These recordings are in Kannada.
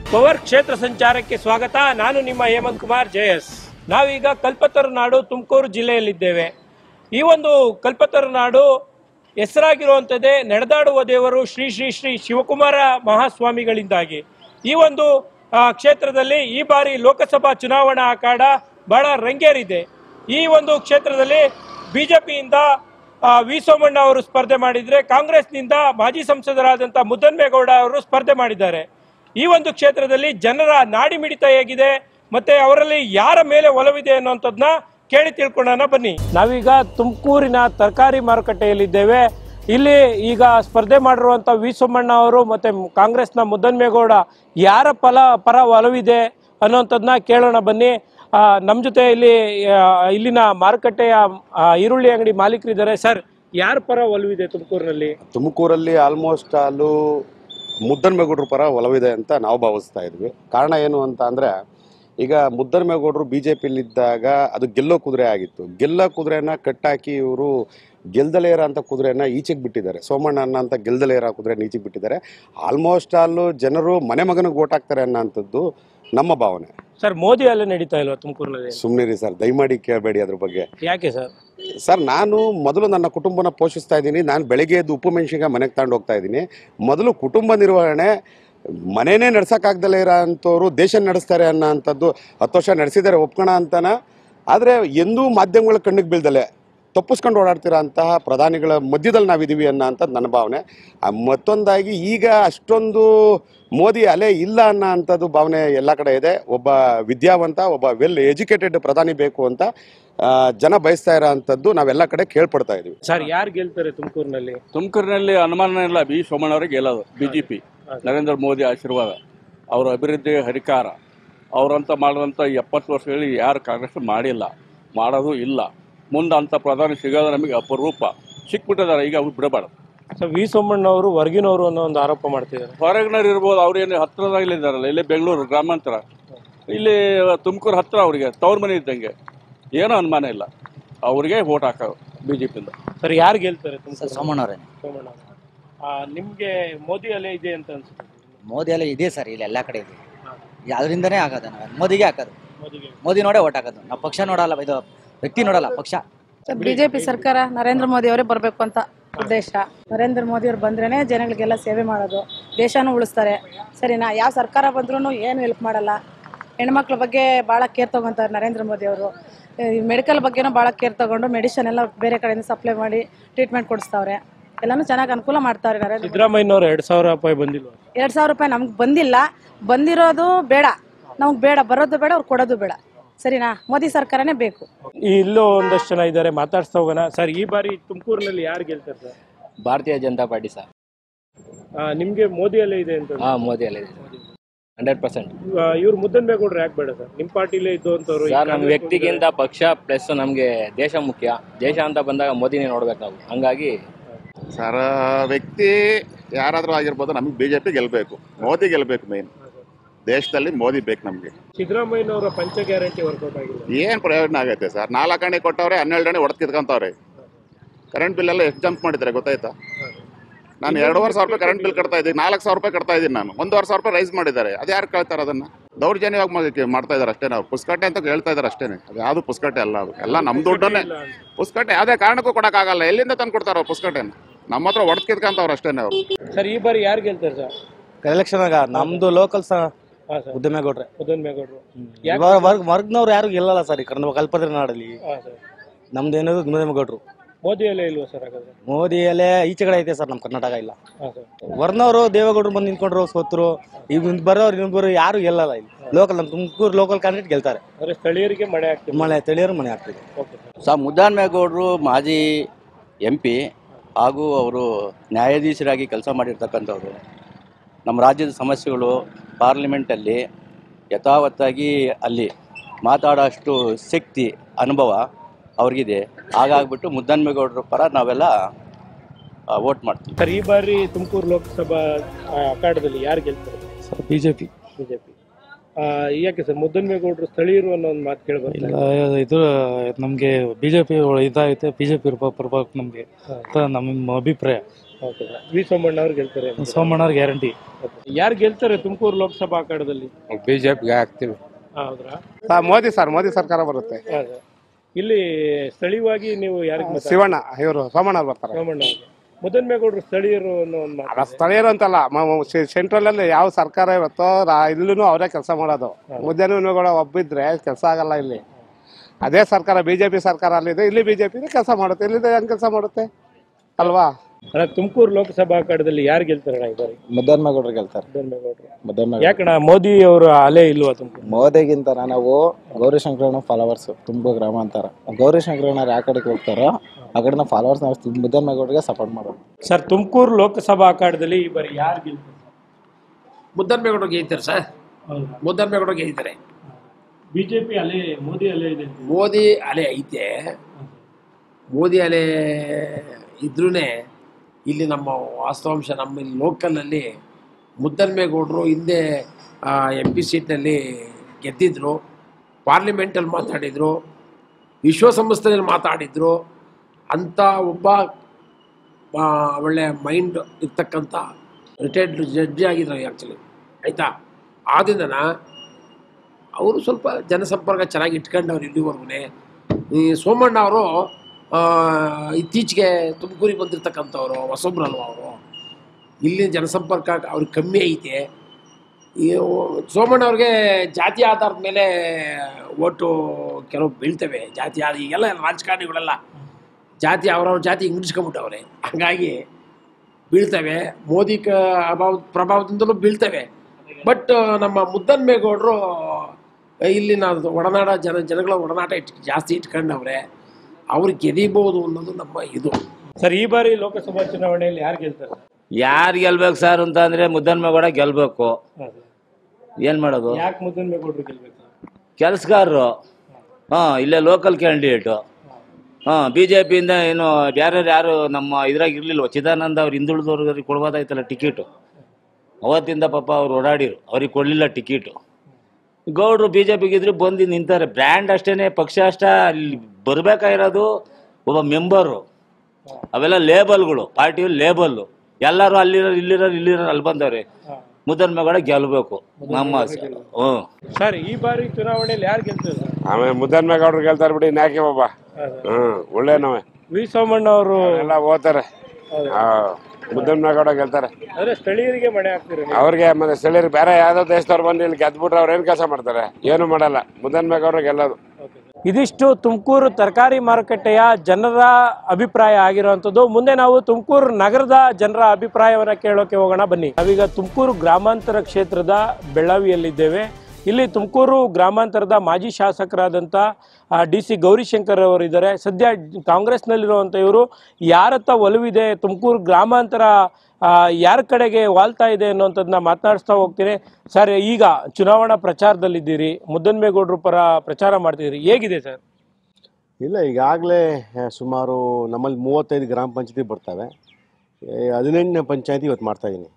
ಪವರ್ ಕ್ಷೇತ್ರ ಸಂಚಾರಕ್ಕೆ ಸ್ವಾಗತ ನಾನು ನಿಮ್ಮ ಹೇಮಂತ್ ಕುಮಾರ್ ಜೆಎಸ್ ನಾವೀಗ ಕಲ್ಪತರು ನಾಡು ತುಮಕೂರು ಜಿಲ್ಲೆಯಲ್ಲಿದ್ದೇವೆ ಈ ಒಂದು ಕಲ್ಪತರು ನಾಡು ಹೆಸರಾಗಿರುವಂಥದ್ದೇ ನಡೆದಾಡುವ ದೇವರು ಶ್ರೀ ಶ್ರೀ ಶ್ರೀ ಶಿವಕುಮಾರ ಮಹಾಸ್ವಾಮಿಗಳಿಂದಾಗಿ ಈ ಒಂದು ಆ, ಕ್ಷೇತ್ರದಲ್ಲಿ ಈ ಬಾರಿ ಲೋಕಸಭಾ ಚುನಾವಣಾ ಅಖಾಡ ಬಹಳ ರಂಗೇರಿದೆ ಈ ಒಂದು ಕ್ಷೇತ್ರದಲ್ಲಿ ಬಿಜೆಪಿಯಿಂದ ವಿ ಸೋಮಣ್ಣ ಅವರು ಸ್ಪರ್ಧೆ ಮಾಡಿದ್ರೆ ಕಾಂಗ್ರೆಸ್ನಿಂದ ಮಾಜಿ ಸಂಸದರಾದಂಥ ಮುದ್ದನ್ಮೇಗೌಡ ಅವರು ಸ್ಪರ್ಧೆ ಮಾಡಿದ್ದಾರೆ ಈ ಒಂದು ಕ್ಷೇತ್ರದಲ್ಲಿ ಜನರ ನಾಡಿ ಮಿಡಿತ ಹೇಗಿದೆ ಮತ್ತೆ ಅವರಲ್ಲಿ ಯಾರ ಮೇಲೆ ಒಲವಿದೆ ಅನ್ನುವಂಥದ್ದನ್ನ ಕೇಳಿ ತಿಳ್ಕೊಳ್ಳೋಣ ಬನ್ನಿ ನಾವೀಗ ತುಮಕೂರಿನ ತರಕಾರಿ ಮಾರುಕಟ್ಟೆಯಲ್ಲಿದ್ದೇವೆ ಇಲ್ಲಿ ಈಗ ಸ್ಪರ್ಧೆ ಮಾಡಿರುವಂತ ವಿ ಸೋಮಣ್ಣ ಅವರು ಮತ್ತೆ ಕಾಂಗ್ರೆಸ್ನ ಮುದ್ದನ್ಮೇಗೌಡ ಯಾರ ಫಲ ಪರ ಒಲವಿದೆ ಅನ್ನೋಂಥದ್ದನ್ನ ಕೇಳೋಣ ಬನ್ನಿ ಆ, ನಮ್ ಜೊತೆ ಇಲ್ಲಿ ಆ, ಇಲ್ಲಿನ ಮಾರುಕಟ್ಟೆಯ ಆ, ಈರುಳ್ಳಿ ಅಂಗಡಿ ಮಾಲೀಕರಿದ್ದಾರೆ ಸರ್ ಯಾರ ಪರ ಒಲವಿದೆ ತುಮಕೂರಿನಲ್ಲಿ ತುಮಕೂರಲ್ಲಿ ಆಲ್ಮೋಸ್ಟ್ ಅಲ್ಲೂ ಮುದ್ದನ್ಮೇಗೌಡ್ರ ಪರ ಒಲವಿದೆ ಅಂತ ನಾವು ಭಾವಿಸ್ತಾ ಇದ್ವಿ ಕಾರಣ ಏನು ಅಂತ ಅಂದ್ರೆ ಈಗ ಮುದ್ದನ್ಮೇಗೌಡರು ಬಿ ಜೆ ಪಿಲಿದ್ದಾಗ ಅದು ಗೆಲ್ಲೋ ಕುದುರೆ ಆಗಿತ್ತು ಗೆಲ್ಲೋ ಕುದುರೆನ ಕಟ್ಟಾಕಿ ಇವರು ಗೆಲ್ದಲೇರ ಅಂತ ಕುದುರೆನ ಈಚೆಗೆ ಬಿಟ್ಟಿದ್ದಾರೆ ಸೋಮಣ್ಣ ಅನ್ನ ಅಂತ ಗೆಲ್ದಲೇರ ಕುದುರೆನ ಈಚೆಗೆ ಬಿಟ್ಟಿದ್ದಾರೆ ಆಲ್ಮೋಸ್ಟ್ ಅಲ್ಲೂ ಜನರು ಮನೆ ಮಗನಿಗೆ ಓಟ್ ಹಾಕ್ತಾರೆ ಅನ್ನೋಂಥದ್ದು ನಮ್ಮ ಭಾವನೆ ಸರ್ ಮೋದಿ ಅಲ್ಲೇ ನಡೀತಾ ಇಲ್ವಾ ತುಮಕೂರಿನಲ್ಲಿ ಸುಮ್ಮನಿರಿ ಸರ್ ದಯಮಾಡಿ ಕೇಳಬೇಡಿ ಅದ್ರ ಬಗ್ಗೆ ಯಾಕೆ ಸರ್ ಸರ್ ನಾನು ಮೊದಲು ನನ್ನ ಕುಟುಂಬನ ಪೋಷಿಸ್ತಾ ಇದ್ದೀನಿ ನಾನು ಬೆಳಗ್ಗೆ ಎದ್ದು ಉಪ್ಪು ಮೆಣಸಿನ್ಕಾಯಿ ಮನೆಗೆ ತಗೊಂಡು ಹೋಗ್ತಾ ಇದ್ದೀನಿ ಮೊದಲು ಕುಟುಂಬ ನಿರ್ವಹಣೆ ಮನೆನೇ ನಡ್ಸೋಕ್ಕಾಗ್ದಲೇ ಇರೋ ಅಂಥವ್ರು ದೇಶ ನಡೆಸ್ತಾರೆ ಅನ್ನೋ ಅಂಥದ್ದು ಹತ್ತು ವರ್ಷ ನಡೆಸಿದ್ದಾರೆ ಒಪ್ಕೋಣ ಅಂತನ ಆದರೆ ಎಂದೂ ಮಾಧ್ಯಮಗಳ ಕಣ್ಣಿಗೆ ಬೀಳ್ದಲೆ ತಪ್ಪಿಸ್ಕೊಂಡು ಓಡಾಡ್ತಿರೋ ಅಂತಹ ಪ್ರಧಾನಿಗಳ ಮಧ್ಯದಲ್ಲಿ ನಾವಿದ್ದೀವಿ ಅನ್ನೋ ಅಂಥದ್ದು ನನ್ನ ಭಾವನೆ ಆ ಮತ್ತೊಂದಾಗಿ ಈಗ ಅಷ್ಟೊಂದು ಮೋದಿ ಅಲೆ ಇಲ್ಲ ಅನ್ನೋ ಅಂಥದ್ದು ಭಾವನೆ ಎಲ್ಲ ಕಡೆ ಇದೆ ಒಬ್ಬ ವಿದ್ಯಾವಂತ ಒಬ್ಬ ವೆಲ್ ಎಜುಕೇಟೆಡ್ ಪ್ರಧಾನಿ ಬೇಕು ಅಂತ ಆ, ಜನ ಬಯಸ್ತಾ ಇರೋ ಅಂಥದ್ದು ನಾವೆಲ್ಲ ಕಡೆ ಕೇಳ್ಪಡ್ತಾ ಇದೀವಿ ಸರ್ ಯಾರು ಗೆಲ್ತಾರೆ ತುಮಕೂರಿನಲ್ಲಿ ತುಮಕೂರಿನಲ್ಲಿ ಅನುಮಾನ ಇಲ್ಲ ಬಿ ಸೋಮಣ್ಣ ಅವರಿಗೆ ಗೆಲ್ಲೋದು ಬಿಜೆಪಿ ನರೇಂದ್ರ ಮೋದಿ ಆಶೀರ್ವಾದ ಅವರ ಅಭಿವೃದ್ಧಿ ಹರಿಕಾರ ಅವರಂತ ಮಾಡುವಂಥ ಎಪ್ಪತ್ತು ವರ್ಷಗಳಲ್ಲಿ ಯಾರು ಕಾಂಗ್ರೆಸ್ ಮಾಡಿಲ್ಲ ಮಾಡೋದು ಇಲ್ಲ ಮುಂದೆ ಅಂಥ ಪ್ರಧಾನಿ ಸಿಗೋದು ನಮಗೆ ಅಪರೂಪ ಸಿಕ್ಬಿಟ್ಟಿದ್ದಾರೆ ಈಗ ಅವ್ರು ಬಿಡಬಾರ್ದು ಸರ್ ವಿ ಸೋಮಣ್ಣ ಅವರು ಹೊರಗಿನವರು ಅನ್ನೋ ಒಂದು ಆರೋಪ ಮಾಡ್ತಿದ್ದಾರೆ ಹೊರಗಿನವ್ರು ಇರ್ಬೋದು ಅವ್ರೇನು ಹತ್ತಿರದಾಗಲೇ ಇದ್ದಾರಲ್ಲ ಇಲ್ಲಿ ಬೆಂಗಳೂರು ಗ್ರಾಮಾಂತರ ಇಲ್ಲಿ ತುಮಕೂರು ಹತ್ತಿರ ಅವರಿಗೆ ತವ್ರ ಮನೆ ಇದ್ದಂಗೆ ಏನೂ ಅನುಮಾನ ಇಲ್ಲ ಅವ್ರಿಗೆ ಓಟ್ ಹಾಕೋದು ಬಿ ಜೆ ಪಿಯಿಂದ ಸರ್ ಯಾರು ಗೆಲ್ತಾರೆ ಸರ್ ತುಮಕೂರು ಸೋಮಣ್ಣವ್ರೆ ಸೋಮಣ್ಣ ಅವರು. ಆ, ನಿಮ್ಗೆ ಮೋದಿ ಅಲೆ ಇದೆ ಅಂತ ಅನ್ಸುತ್ತೆ ಮೋದಿ ಎಲ್ಲ ಇದೆ ಸರ್ ಇಲ್ಲಿ ಎಲ್ಲ ಕಡೆ ಇದೆ ಅದರಿಂದನೇ ಆಗೋದು ನಾವು ಮೋದಿಗೆ ಹಾಕೋದು ಮೋದಿಗೆ ಮೋದಿ ನೋಡೇ ಓಟ್ ಹಾಕೋದು ನಾವು ಪಕ್ಷ ನೋಡಲ್ಲ ಇದು ವ್ಯಕ್ತಿ ನೋಡಲ್ಲ ಪಕ್ಷ ಬಿಜೆಪಿ ಸರ್ಕಾರ ನರೇಂದ್ರ ಮೋದಿ ಅವರೇ ಬರಬೇಕು ಅಂತ ಉದ್ದೇಶ ನರೇಂದ್ರ ಮೋದಿ ಅವ್ರು ಬಂದ್ರೇನೆ ಜನಗಳಿಗೆಲ್ಲ ಸೇವೆ ಮಾಡೋದು ದೇಶನೂ ಉಳಿಸ್ತಾರೆ ಸರಿನಾ ಯಾವ ಸರ್ಕಾರ ಬಂದ್ರೂ ಏನು ಹೆಲ್ಪ್ ಮಾಡಲ್ಲ ಹೆಣ್ಮಕ್ಳ ಬಗ್ಗೆ ಭಾಳ ಕೇರ್ ತಗೊಂತಾರೆ ನರೇಂದ್ರ ಮೋದಿ ಅವರು ಮೆಡಿಕಲ್ ಬಗ್ಗೆನೂ ಭಾಳ ಕೇರ್ ತಗೊಂಡು ಮೆಡಿಸಿನ್ ಎಲ್ಲ ಬೇರೆ ಕಡೆಯಿಂದ ಸಪ್ಲೈ ಮಾಡಿ ಟ್ರೀಟ್ಮೆಂಟ್ ಕೊಡಿಸ್ತಾವ್ರೆ ಎಲ್ಲನೂ ಚೆನ್ನಾಗಿ ಅನುಕೂಲ ಮಾಡ್ತಾವ್ರೆ ನರೇಂದ್ರ ಮೋದಿ ಸಿದ್ದರಾಮಯ್ಯನವ್ರು ಎರಡ್ ಸಾವಿರ ರೂಪಾಯಿ ಬಂದಿಲ್ವಾ ಎರಡು ಸಾವಿರ ರೂಪಾಯಿ ನಮ್ಗೆ ಬಂದಿಲ್ಲ ಬಂದಿರೋದು ಬೇಡ ನಮ್ಗೆ ಬೇಡ ಬರೋದು ಬೇಡ ಅವ್ರು ಕೊಡೋದು ಬೇಡ ಸರಿನಾ ಮೋದಿ ಸರ್ಕಾರನೇ ಬೇಕು ಈ ಇಲ್ಲೂ ಒಂದಷ್ಟು ಜನ ಇದ್ದಾರೆ ಮಾತಾಡ್ಸ್ತಾ ಹೋಗೋಣ ಸರ್ ಈ ಬಾರಿ ತುಮಕೂರಿನಲ್ಲಿ ಯಾರು ಗೆಲ್ತಾರೆ ಸರ್ ಭಾರತೀಯ ಜನತಾ ಪಾರ್ಟಿ ಸರ್ ಆ, ನಿಮ್ಗೆ ಮೋದಿ ಅಲೆ ಇದೆ ಅಂತ ಹಾ ಮೋದಿ ಅಲ್ಲ ಹಂಡ್ರೆಡ್ ಪರ್ಸೆಂಟ್ ಇವ್ರು ಮುದ್ದನ್ಬೇಗೌಡ್ರು ಯಾಕೆ ಬೇಡ ಸರ್ ನಿಮ್ ಪಾರ್ಟಿಲೇ ಇದ್ದಂತವ್ರು ಈ ಸರ್ ನಮ್ಮ ಕಾಂಗ್ರೆಸ್ ವ್ಯಕ್ತಿಗಿಂತ ಪಕ್ಷ ಪ್ಲಸ್ ನಮಗೆ ದೇಶ ಮುಖ್ಯ ದೇಶ ಅಂತ ಬಂದಾಗ ಮೋದಿನೇ ನೋಡ್ಬೇಕು ನಾವು ಹಂಗಾಗಿ ಸರ್ ವ್ಯಕ್ತಿ ಯಾರಾದರೂ ಆಗಿರ್ಬೋದು ನಮಗೆ ಬಿ ಜೆ ಪಿ ಗೆಲ್ಲಬೇಕು ಮೋದಿ ಗೆಲ್ಲಬೇಕು ಮೇನ್ ದೇಶದಲ್ಲಿ ಮೋದಿ ಬೇಕು ನಮಗೆ ಸಿದ್ದರಾಮಯ್ಯನವರ ಪಂಚ ಗ್ಯಾರಂಟಿ ವರ್ಕೌಟ್ ಆಗಿಲ್ಲ ಏನು ಪ್ರಯೋಜನ ಆಗೈತೆ ಸರ್ ನಾಲ್ಕು ಅಣೆ ಕೊಟ್ಟವ್ರೆ ಹನ್ನೆರಡು ಅಣೆ ಹೊಡೆದು ಕಿತ್ಕೊಂತವ್ರೆ ಕರೆಂಟ್ ಬಿಲ್ ಎಲ್ಲ ಎಷ್ಟು ಜಂಪ್ ಮಾಡಿದ್ದಾರೆ ಗೊತ್ತಾಯ್ತಾ ನಾನು ಎರಡೂವರೆ ಸಾವಿರ ರೂಪಾಯಿ ಕರೆಂಟ್ ಬಿಲ್ ಕಟ್ತಾ ಇದ್ದೀನಿ ನಾಲ್ಕು ಸಾವಿರ ರೂಪಾಯಿ ಕಟ್ತಾ ಇದ್ದೀನಿ ನಾನು ಒಂದೂವರೆ ಸಾವಿರ ರೂಪಾಯಿ ರೈಸ್ ಮಾಡಿದ್ದಾರೆ ಅದು ಯಾರು ಕೇಳ್ತಾರೆ ಅದನ್ನು ದೌರ್ಜನ್ಯವಾಗಿ ಮಾಡಿ- ಮಾಡ್ತಾ ಇದ್ದಾರೆ ಅಷ್ಟೇ ನಾವು ಪುಸ್ಕಟ್ಟೆ ಅಂತ ಹೇಳ್ತಾ ಇದ್ದಾರೆ ಅಷ್ಟೇ ಅದು ಯಾವುದು ಪುಸ್ಕಟ್ಟೆ ಅಲ್ಲ ಅದು ಎಲ್ಲ ನಮ್ಮ ದುಡ್ಡನ್ನೇ ಪುಸ್ಕಟ್ಟೆ ಯಾವುದೇ ಕಾರಣಕ್ಕೂ ಕೊಡೋಕ್ಕಾಗಲ್ಲ ಎಲ್ಲಿಂದ ತಂದು ಕೊಡ್ತಾರೋ ಪುಸ್ಕಟ್ಟೆನ ನಮ್ಮ ಹತ್ರ ಹೊಡೆದು ಕಿತ್ಕೊಂತವ್ರು ಅಷ್ಟೇ ಅವರು ಸರ್ ಈ ಬಾರಿ ಯಾರು ಗೆಲ್ತಾರೆ ಸರ್ ಎಲೆಕ್ಷನ್ ಆಗ ನಮ್ದು ಲೋಕಲ್ ಸ ಹಾ ಸರ್ ಉದ್ಯಮೇಗೌಡ್ರೆ ಮುದ್ದನ್ಬೇಗೌಡ್ರು ಇವಾಗ ವರ್ಗ ವರ್ಗನವ್ರು ಯಾರು ಗೆಲ್ಲಲ್ಲ ಸರ್ ಈ ಕಡೆ ಕಲ್ಪದ್ರೆ ನಾಡಲ್ಲಿ ಹಾ ಸರ್ ನಮ್ದು ಏನದು ಉದ್ಯಮೇಗೌಡ್ರು ಮೋದಿ ಅಲೆ ಇಲ್ವಾ ಸರ್ ಹಾಗಾದ್ರೆ ಮೋದಿ ಎಲೆ ಈಚೆ ಕಡೆ ಐತೆ ಸರ್ ನಮ್ಮ ಕರ್ನಾಟಕ ಇಲ್ಲ ಹಾ ಸರ್ ವರ್ನವರು ದೇವೇಗೌಡರು ಬಂದು ನಿಂತ್ಕೊಂಡ್ರು ಸೋತ್ರು ಈಗ ಮುಂದೆ ಬರೋರು ಇನ್ನೊಬ್ಬರು ಯಾರು ಗೆಲ್ಲಲ್ಲ ಇಲ್ಲಿ ಲೋಕಲ್ ನಮ್ಮ ತುಮಕೂರು ಲೋಕಲ್ ಕ್ಯಾಂಡಿಡೇಟ್ ಗೆಲ್ತಾರೆ ಅಂದ್ರೆ ಸ್ಥಳೀಯರಿಗೆ ಮಳೆ ಆಗ್ತಿದೆ ಮಳೆ ತಿಳಿಯೋರು ಮನೆ ಆಗ್ತಿದೆ ಓಕೆ ಸರ್ ಸ ಮುದ್ದಾನ್ಮೇಗೌಡರು ಮಾಜಿ ಎಂ ಪಿ ಹಾಗೂ ಅವರು ನ್ಯಾಯಾಧೀಶರಾಗಿ ಕೆಲಸ ಮಾಡಿರ್ತಕ್ಕಂಥವ್ರು ನಮ್ಮ ರಾಜ್ಯದ ಸಮಸ್ಯೆಗಳು ಪಾರ್ಲಿಮೆಂಟಲ್ಲಿ ಯಥಾವತ್ತಾಗಿ ಅಲ್ಲಿ ಮಾತಾಡೋಷ್ಟು ಶಕ್ತಿ ಅನುಭವ ಅವ್ರಿಗಿದೆ ಹಾಗಾಗ್ಬಿಟ್ಟು ಮುದ್ದನ್ಮೇಗೌಡರ ಪರ ನಾವೆಲ್ಲ ವೋಟ್ ಮಾಡ್ತೀವಿ ಸರ್ ಈ ಬಾರಿ ತುಮಕೂರು ಲೋಕಸಭಾ ಆ, ಅಖಾಡದಲ್ಲಿ ಯಾರು ಗೆಲ್ತಾರೆ ಸರ್ ಬಿಜೆಪಿ ಬಿಜೆಪಿ ಯಾಕೆ ಸರ್ ಮುದ್ದನ್ಮೇಗೌಡರು ಸ್ಥಳೀಯರು ಅನ್ನೋ ಒಂದು ಮಾತು ಕೇಳಿ ಇಲ್ಲ ಇದು ನಮಗೆ ಬಿಜೆಪಿ ಇದಾಗುತ್ತೆ ಬಿಜೆಪಿ ಬರ್ಬೇಕು ನಮಗೆ ಅಂತ ನಮ್ಮ ಅಭಿಪ್ರಾಯ ಓಕೆ ಸರ್ ವಿ ಸೋಮಣ್ಣ ಅವ್ರು ಗೆಲ್ತಾರೆ ಅಂತ. ಸೋಮಣ್ಣವ್ರ ಗ್ಯಾರಂಟಿ ಯಾರು ಗೆಲ್ತಾರೆ ತುಮಕೂರು ಲೋಕಸಭಾ ಅಖಾಡದಲ್ಲಿ ಬಿಜೆಪಿಗೆ ಹಾಕ್ತೀವಿ ಹೌದ್ರಾ ಮೋದಿ ಸರ್ ಮೋದಿ ಸರ್ಕಾರ ಬರುತ್ತೆ ಹೌದು. ಇಲ್ಲಿ ಸ್ಥಳೀಯವಾಗಿ ನೀವು ಯಾರಿಗೆ ಮತ ಶಿವಣ್ಣ ಇವರು ಸೋಮಣ್ಣ ಅವ್ರು ಬರ್ತಾರೆ ಸೋಮಣ್ಣ ಅವ್ರಿಗೆ ಮದನ್ಮೇಗೌಡರು ಸ್ಥಳೀಯರು ಅನ್ನೋ ಒಂದು ಮಾತು ಅಲ್ಲ ಸ್ಥಳೀಯರು ಅಂತಲ್ಲ ಸೆಂಟ್ರಲ್ ಅಲ್ಲಿ ಯಾವ ಸರ್ಕಾರ ಇರುತ್ತೋ ಇಲ್ಲೂ ಅವರೇ ಕೆಲಸ ಮಾಡೋದು ಮುದ್ದೆನೂಗಳ ಒಬ್ಬಿದ್ರೆ ಕೆಲಸ ಆಗಲ್ಲ ಇಲ್ಲಿ ಅದೇ ಸರ್ಕಾರ ಬಿಜೆಪಿ ಸರ್ಕಾರ ಅಲ್ಲಿದೆ ಇಲ್ಲಿ ಬಿಜೆಪಿ ಕೆಲಸ ಮಾಡುತ್ತೆ ಇಲ್ಲಿದೆ ಹೆಂಗ್ ಕೆಲಸ ಮಾಡುತ್ತೆ ಅಲ್ವಾ ಅಲ್ಲ ತುಮಕೂರು ಲೋಕಸಭಾ ಅಖಾಡದಲ್ಲಿ ಯಾರು ಗೆಲ್ತಾರಣ್ಣ ಈ ಬಾರಿ ಮದನ್ಮೇಗೌಡರು ಗೆಲ್ತಾರೆ ಮದನ್ಮೇಗೌಡರು ಮದನ್ಮೇಗೌಡ ಯಾಕಣ್ಣ ಮೋದಿ ಅವರ ಅಲೆ ಇಲ್ವಾ ತುಮಕೂರು ಮೋದಿಗಿಂತ ನಾವು ಗೌರಿಶಂಕರಣ್ಣ ಫಾಲೋವರ್ಸ್ ತುಂಬ ಗ್ರಾಮಾಂತರ ಗೌರಿಶಂಕರಣ್ಣ ಯಾವ ಕಡೆಗೆ ಹೋಗ್ತಾರೋ ಆ ಕಡೆ ನಾವು ಫಾಲೋವರ್ಸ್ ನಾವು ಮುದ್ದನ್ಮೇಗೌಡರಿಗೆ ಸಪೋರ್ಟ್ ಮಾಡೋದು ಸರ್ ತುಮಕೂರು ಲೋಕಸಭಾ ಅಖಾಡದಲ್ಲಿ ಈ ಬಾರಿ ಯಾರು ಗೆಲ್ತಾರೆ ಮುದ್ದನ್ಮೇಗೌಡರು ಗೆಲ್ತಾರೆ ಸರ್ ಮುದ್ದನ್ಮೇಗೌಡರು ಗೆಲ್ತಾರೆ ಬಿಜೆಪಿ ಅಲೆ ಮೋದಿ ಅಲೆ ಇದೆ ಮೋದಿ ಅಲೆ ಐತೆ ಮೋದಿ ಅಲೆ ಇದ್ರೂ ಇಲ್ಲಿ ನಮ್ಮ ವಾಸ್ತವಾಂಶ ನಮ್ಮ ಇಲ್ಲಿ ಲೋಕಲಲ್ಲಿ ಮುದ್ದನ್ಮೇಗೌಡರು ಹಿಂದೆ ಎಂ ಪಿ ಸೀಟ್ನಲ್ಲಿ ಗೆದ್ದಿದ್ರು ಪಾರ್ಲಿಮೆಂಟಲ್ಲಿ ಮಾತಾಡಿದರು ವಿಶ್ವಸಂಸ್ಥೆಯಲ್ಲಿ ಮಾತಾಡಿದರು ಅಂಥ ಒಬ್ಬ ಆ, ಒಳ್ಳೆ ಮೈಂಡ್ ಇರ್ತಕ್ಕಂಥ ರಿಟೈರ್ಡ್ ಜಡ್ಜಿ ಆಗಿದ್ರು ಆ್ಯಕ್ಚುಲಿ ಆಯಿತಾ ಆದ್ರಿಂದ ಅವರು ಸ್ವಲ್ಪ ಜನಸಂಪರ್ಕ ಚೆನ್ನಾಗಿ ಇಟ್ಕೊಂಡವ್ರು ಇಲ್ಲಿವರೆಗೂ ಈ ಸೋಮಣ್ಣ ಅವರು ಇತ್ತೀಚೆಗೆ ತುಮಕೂರಿಗೆ ಬಂದಿರತಕ್ಕಂಥವ್ರು ಹೊಸಬ್ರಲ್ವ ಅವರು ಇಲ್ಲಿ ಜನಸಂಪರ್ಕ ಅವ್ರಿಗೆ ಕಮ್ಮಿ ಐತೆ ಈ ಸೋಮಣ್ಣ ಅವ್ರಿಗೆ ಜಾತಿ ಆಧಾರದ ಮೇಲೆ ಓಟು ಕೆಲವು ಬೀಳ್ತವೆ ಜಾತಿ ಆದ ಈಗೆಲ್ಲ ರಾಜಕಾರಣಿಗಳೆಲ್ಲ ಜಾತಿ ಅವ್ರವ್ರ ಜಾತಿ ಇಂಗ್ಲಿಷ್ಕೊಂಬಿಟ್ಟವ್ರೆ ಹಾಗಾಗಿ ಬೀಳ್ತವೆ ಮೋದಿ ಕ ಅಭಾವ ಪ್ರಭಾವದಿಂದಲೂ ಬೀಳ್ತವೆ ಬಟ್ ನಮ್ಮ ಮುದ್ದನ್ಮೇಗೌಡರು ಇಲ್ಲಿನ ಒಡನಾಡ ಜನ ಜನಗಳ ಒಡನಾಟ ಇಟ್ ಜಾಸ್ತಿ ಇಟ್ಕೊಂಡವ್ರೆ ಅವ್ರು ಗೆದಿಬೋದು ಅನ್ನೋದು ನಮ್ಮ ಇದು ಸರ್ ಈ ಬಾರಿ ಲೋಕಸಭಾ ಚುನಾವಣೆಯಲ್ಲಿ ಯಾರು ಗೆಲ್ತಾರೆ ಯಾರು ಗೆಲ್ಬೇಕು ಸರ್ ಅಂತ ಅಂದ್ರೆ ಮುದ್ದನ್ಮೇಗೌಡ ಗೆಲ್ಬೇಕು ಏನ್ ಮಾಡೋದು ಯಾಕೆ ಮುದ್ದನ್ಮೇಗೌಡರು ಗೆಲ್ಬೇಕು ಕೆಲಸಗಾರರು ಹಾ ಇಲ್ಲೇ ಲೋಕಲ್ ಕ್ಯಾಂಡಿಡೇಟು ಹಾ ಬಿ ಜೆ ಪಿಯಿಂದ ಏನು ಬೇರೆ ಯಾರು ನಮ್ಮ ಇದ್ರಾಗ ಇರ್ಲಿಲ್ವ ಚಿದಾನಂದ ಅವ್ರು ಹಿಂದುಳಿದವ್ರಿಗೆ ಕೊಡ್ಬೋದಾಯ್ತಲ್ಲ ಟಿಕೆಟು ಅವತ್ತಿಂದ ಪಾಪ ಅವ್ರು ಓಡಾಡಿರು ಅವ್ರಿಗೆ ಕೊಡಲಿಲ್ಲ ಟಿಕೆಟು ಗೌಡ್ರು ಬಿ ಜೆ ಪಿಗಿದ್ರು ಬಂದು ನಿಂತಾರೆ ಬ್ರ್ಯಾಂಡ್ ಅಷ್ಟೇನೆ ಪಕ್ಷ ಅಷ್ಟ ಅಲ್ಲಿ ಬರ್ಬೇಕಾಗಿರೋದು ಒಬ್ಬ ಮೆಂಬರು ಅವೆಲ್ಲ ಲೇಬಲ್ಗಳು ಪಾರ್ಟಿ ಲೇಬಲ್ಲು ಎಲ್ಲರೂ ಅಲ್ಲಿರೋ ಇಲ್ಲಿರೋ ಇಲ್ಲಿರೋ ಅಲ್ಲಿ ಬಂದವ್ರೆ ಮುದ್ದನ್ಮೇಗೌಡ ಗೆಲ್ಬೇಕು ನಮ್ಮ ಆಸೆ. ಹ್ಮ್ ಸರ್ ಈ ಬಾರಿ ಚುನಾವಣೆಯಲ್ಲಿ ಯಾರು ಗೆಲ್ತಾರೆ ಸರ್ ಆಮೇಲೆ ಮುದ್ದನ್ಮೇಗೌಡರು ಗೆಲ್ತಾರೆ ಬಿಡಿ ನಾಕೆ ಬಾಬಾ ಹ್ಮ್ ಒಳ್ಳೆನವೆ ವಿ ಸೋಮಣ್ಣ ಅವರು ಎಲ್ಲ ಓದ್ತಾರೆ ಹಾ ಮುದ್ದನ್ಮೇಗೌಡ ಗೆಲ್ತಾರೆ ಅಂದ್ರೆ ಸ್ಥಳೀಯರಿಗೆ ಮಣೆ ಹಾಕ್ತೀರಿ ನೀವು. ಅವ್ರಿಗೆ ಮತ್ತೆ ಸ್ಥಳೀಯರು ಬೇರೆ ಯಾವ್ದೋ ದೇಶದವ್ರು ಬಂದು ಇಲ್ಲಿ ಗೆದ್ಬಿಟ್ರೆ ಅವ್ರು ಏನ್ ಕೆಲಸ ಮಾಡ್ತಾರೆ ಏನು ಮಾಡಲ್ಲ ಮುದ್ದನ್ಮೇಗೌಡರು ಗೆಲ್ಲೋದು ಇದಿಷ್ಟು ತುಮಕೂರು ತರಕಾರಿ ಮಾರುಕಟ್ಟೆಯ ಜನರ ಅಭಿಪ್ರಾಯ ಆಗಿರುವಂಥದ್ದು ಮುಂದೆ ನಾವು ತುಮಕೂರು ನಗರದ ಜನರ ಅಭಿಪ್ರಾಯವನ್ನು ಕೇಳೋಕೆ ಹೋಗೋಣ ಬನ್ನಿ ನಾವೀಗ ತುಮಕೂರು ಗ್ರಾಮಾಂತರ ಕ್ಷೇತ್ರದ ಬೆಳ್ಳಾವಿಯಲ್ಲಿದ್ದೇವೆ ಇಲ್ಲಿ ತುಮಕೂರು ಗ್ರಾಮಾಂತರದ ಮಾಜಿ ಶಾಸಕರಾದಂಥ ಡಿ ಸಿ ಗೌರಿಶಂಕರ್ ಅವರು ಇದ್ದಾರೆ ಸದ್ಯ ಕಾಂಗ್ರೆಸ್ನಲ್ಲಿರುವಂಥ ಇವರು ಯಾರತ್ತ ಒಲವಿದೆ ತುಮಕೂರು ಗ್ರಾಮಾಂತರ ಆ, ಯಾರ ಕಡೆಗೆ ವಾಲ್ತಾ ಇದೆ ಅನ್ನುವಂಥದ್ದನ್ನ ಮಾತನಾಡಿಸ್ತಾ ಹೋಗ್ತೀನಿ ಸರ್ ಈಗ ಚುನಾವಣಾ ಪ್ರಚಾರದಲ್ಲಿದ್ದೀರಿ ಮುದ್ದನ್ಮೇಗೌಡರು ಪರ ಪ್ರಚಾರ ಮಾಡ್ತಿದ್ದೀರಿ ಹೇಗಿದೆ ಸರ್ ಇಲ್ಲ ಈಗಾಗಲೇ ಸುಮಾರು ನಮ್ಮಲ್ಲಿ ಮೂವತ್ತೈದು ಗ್ರಾಮ ಪಂಚಾಯತಿ ಬರ್ತವೆ ಏ, ಹದಿನೆಂಟನೇ ಪಂಚಾಯತಿ ಇವತ್ತು ಮಾಡ್ತಾಯಿದ್ದೀನಿ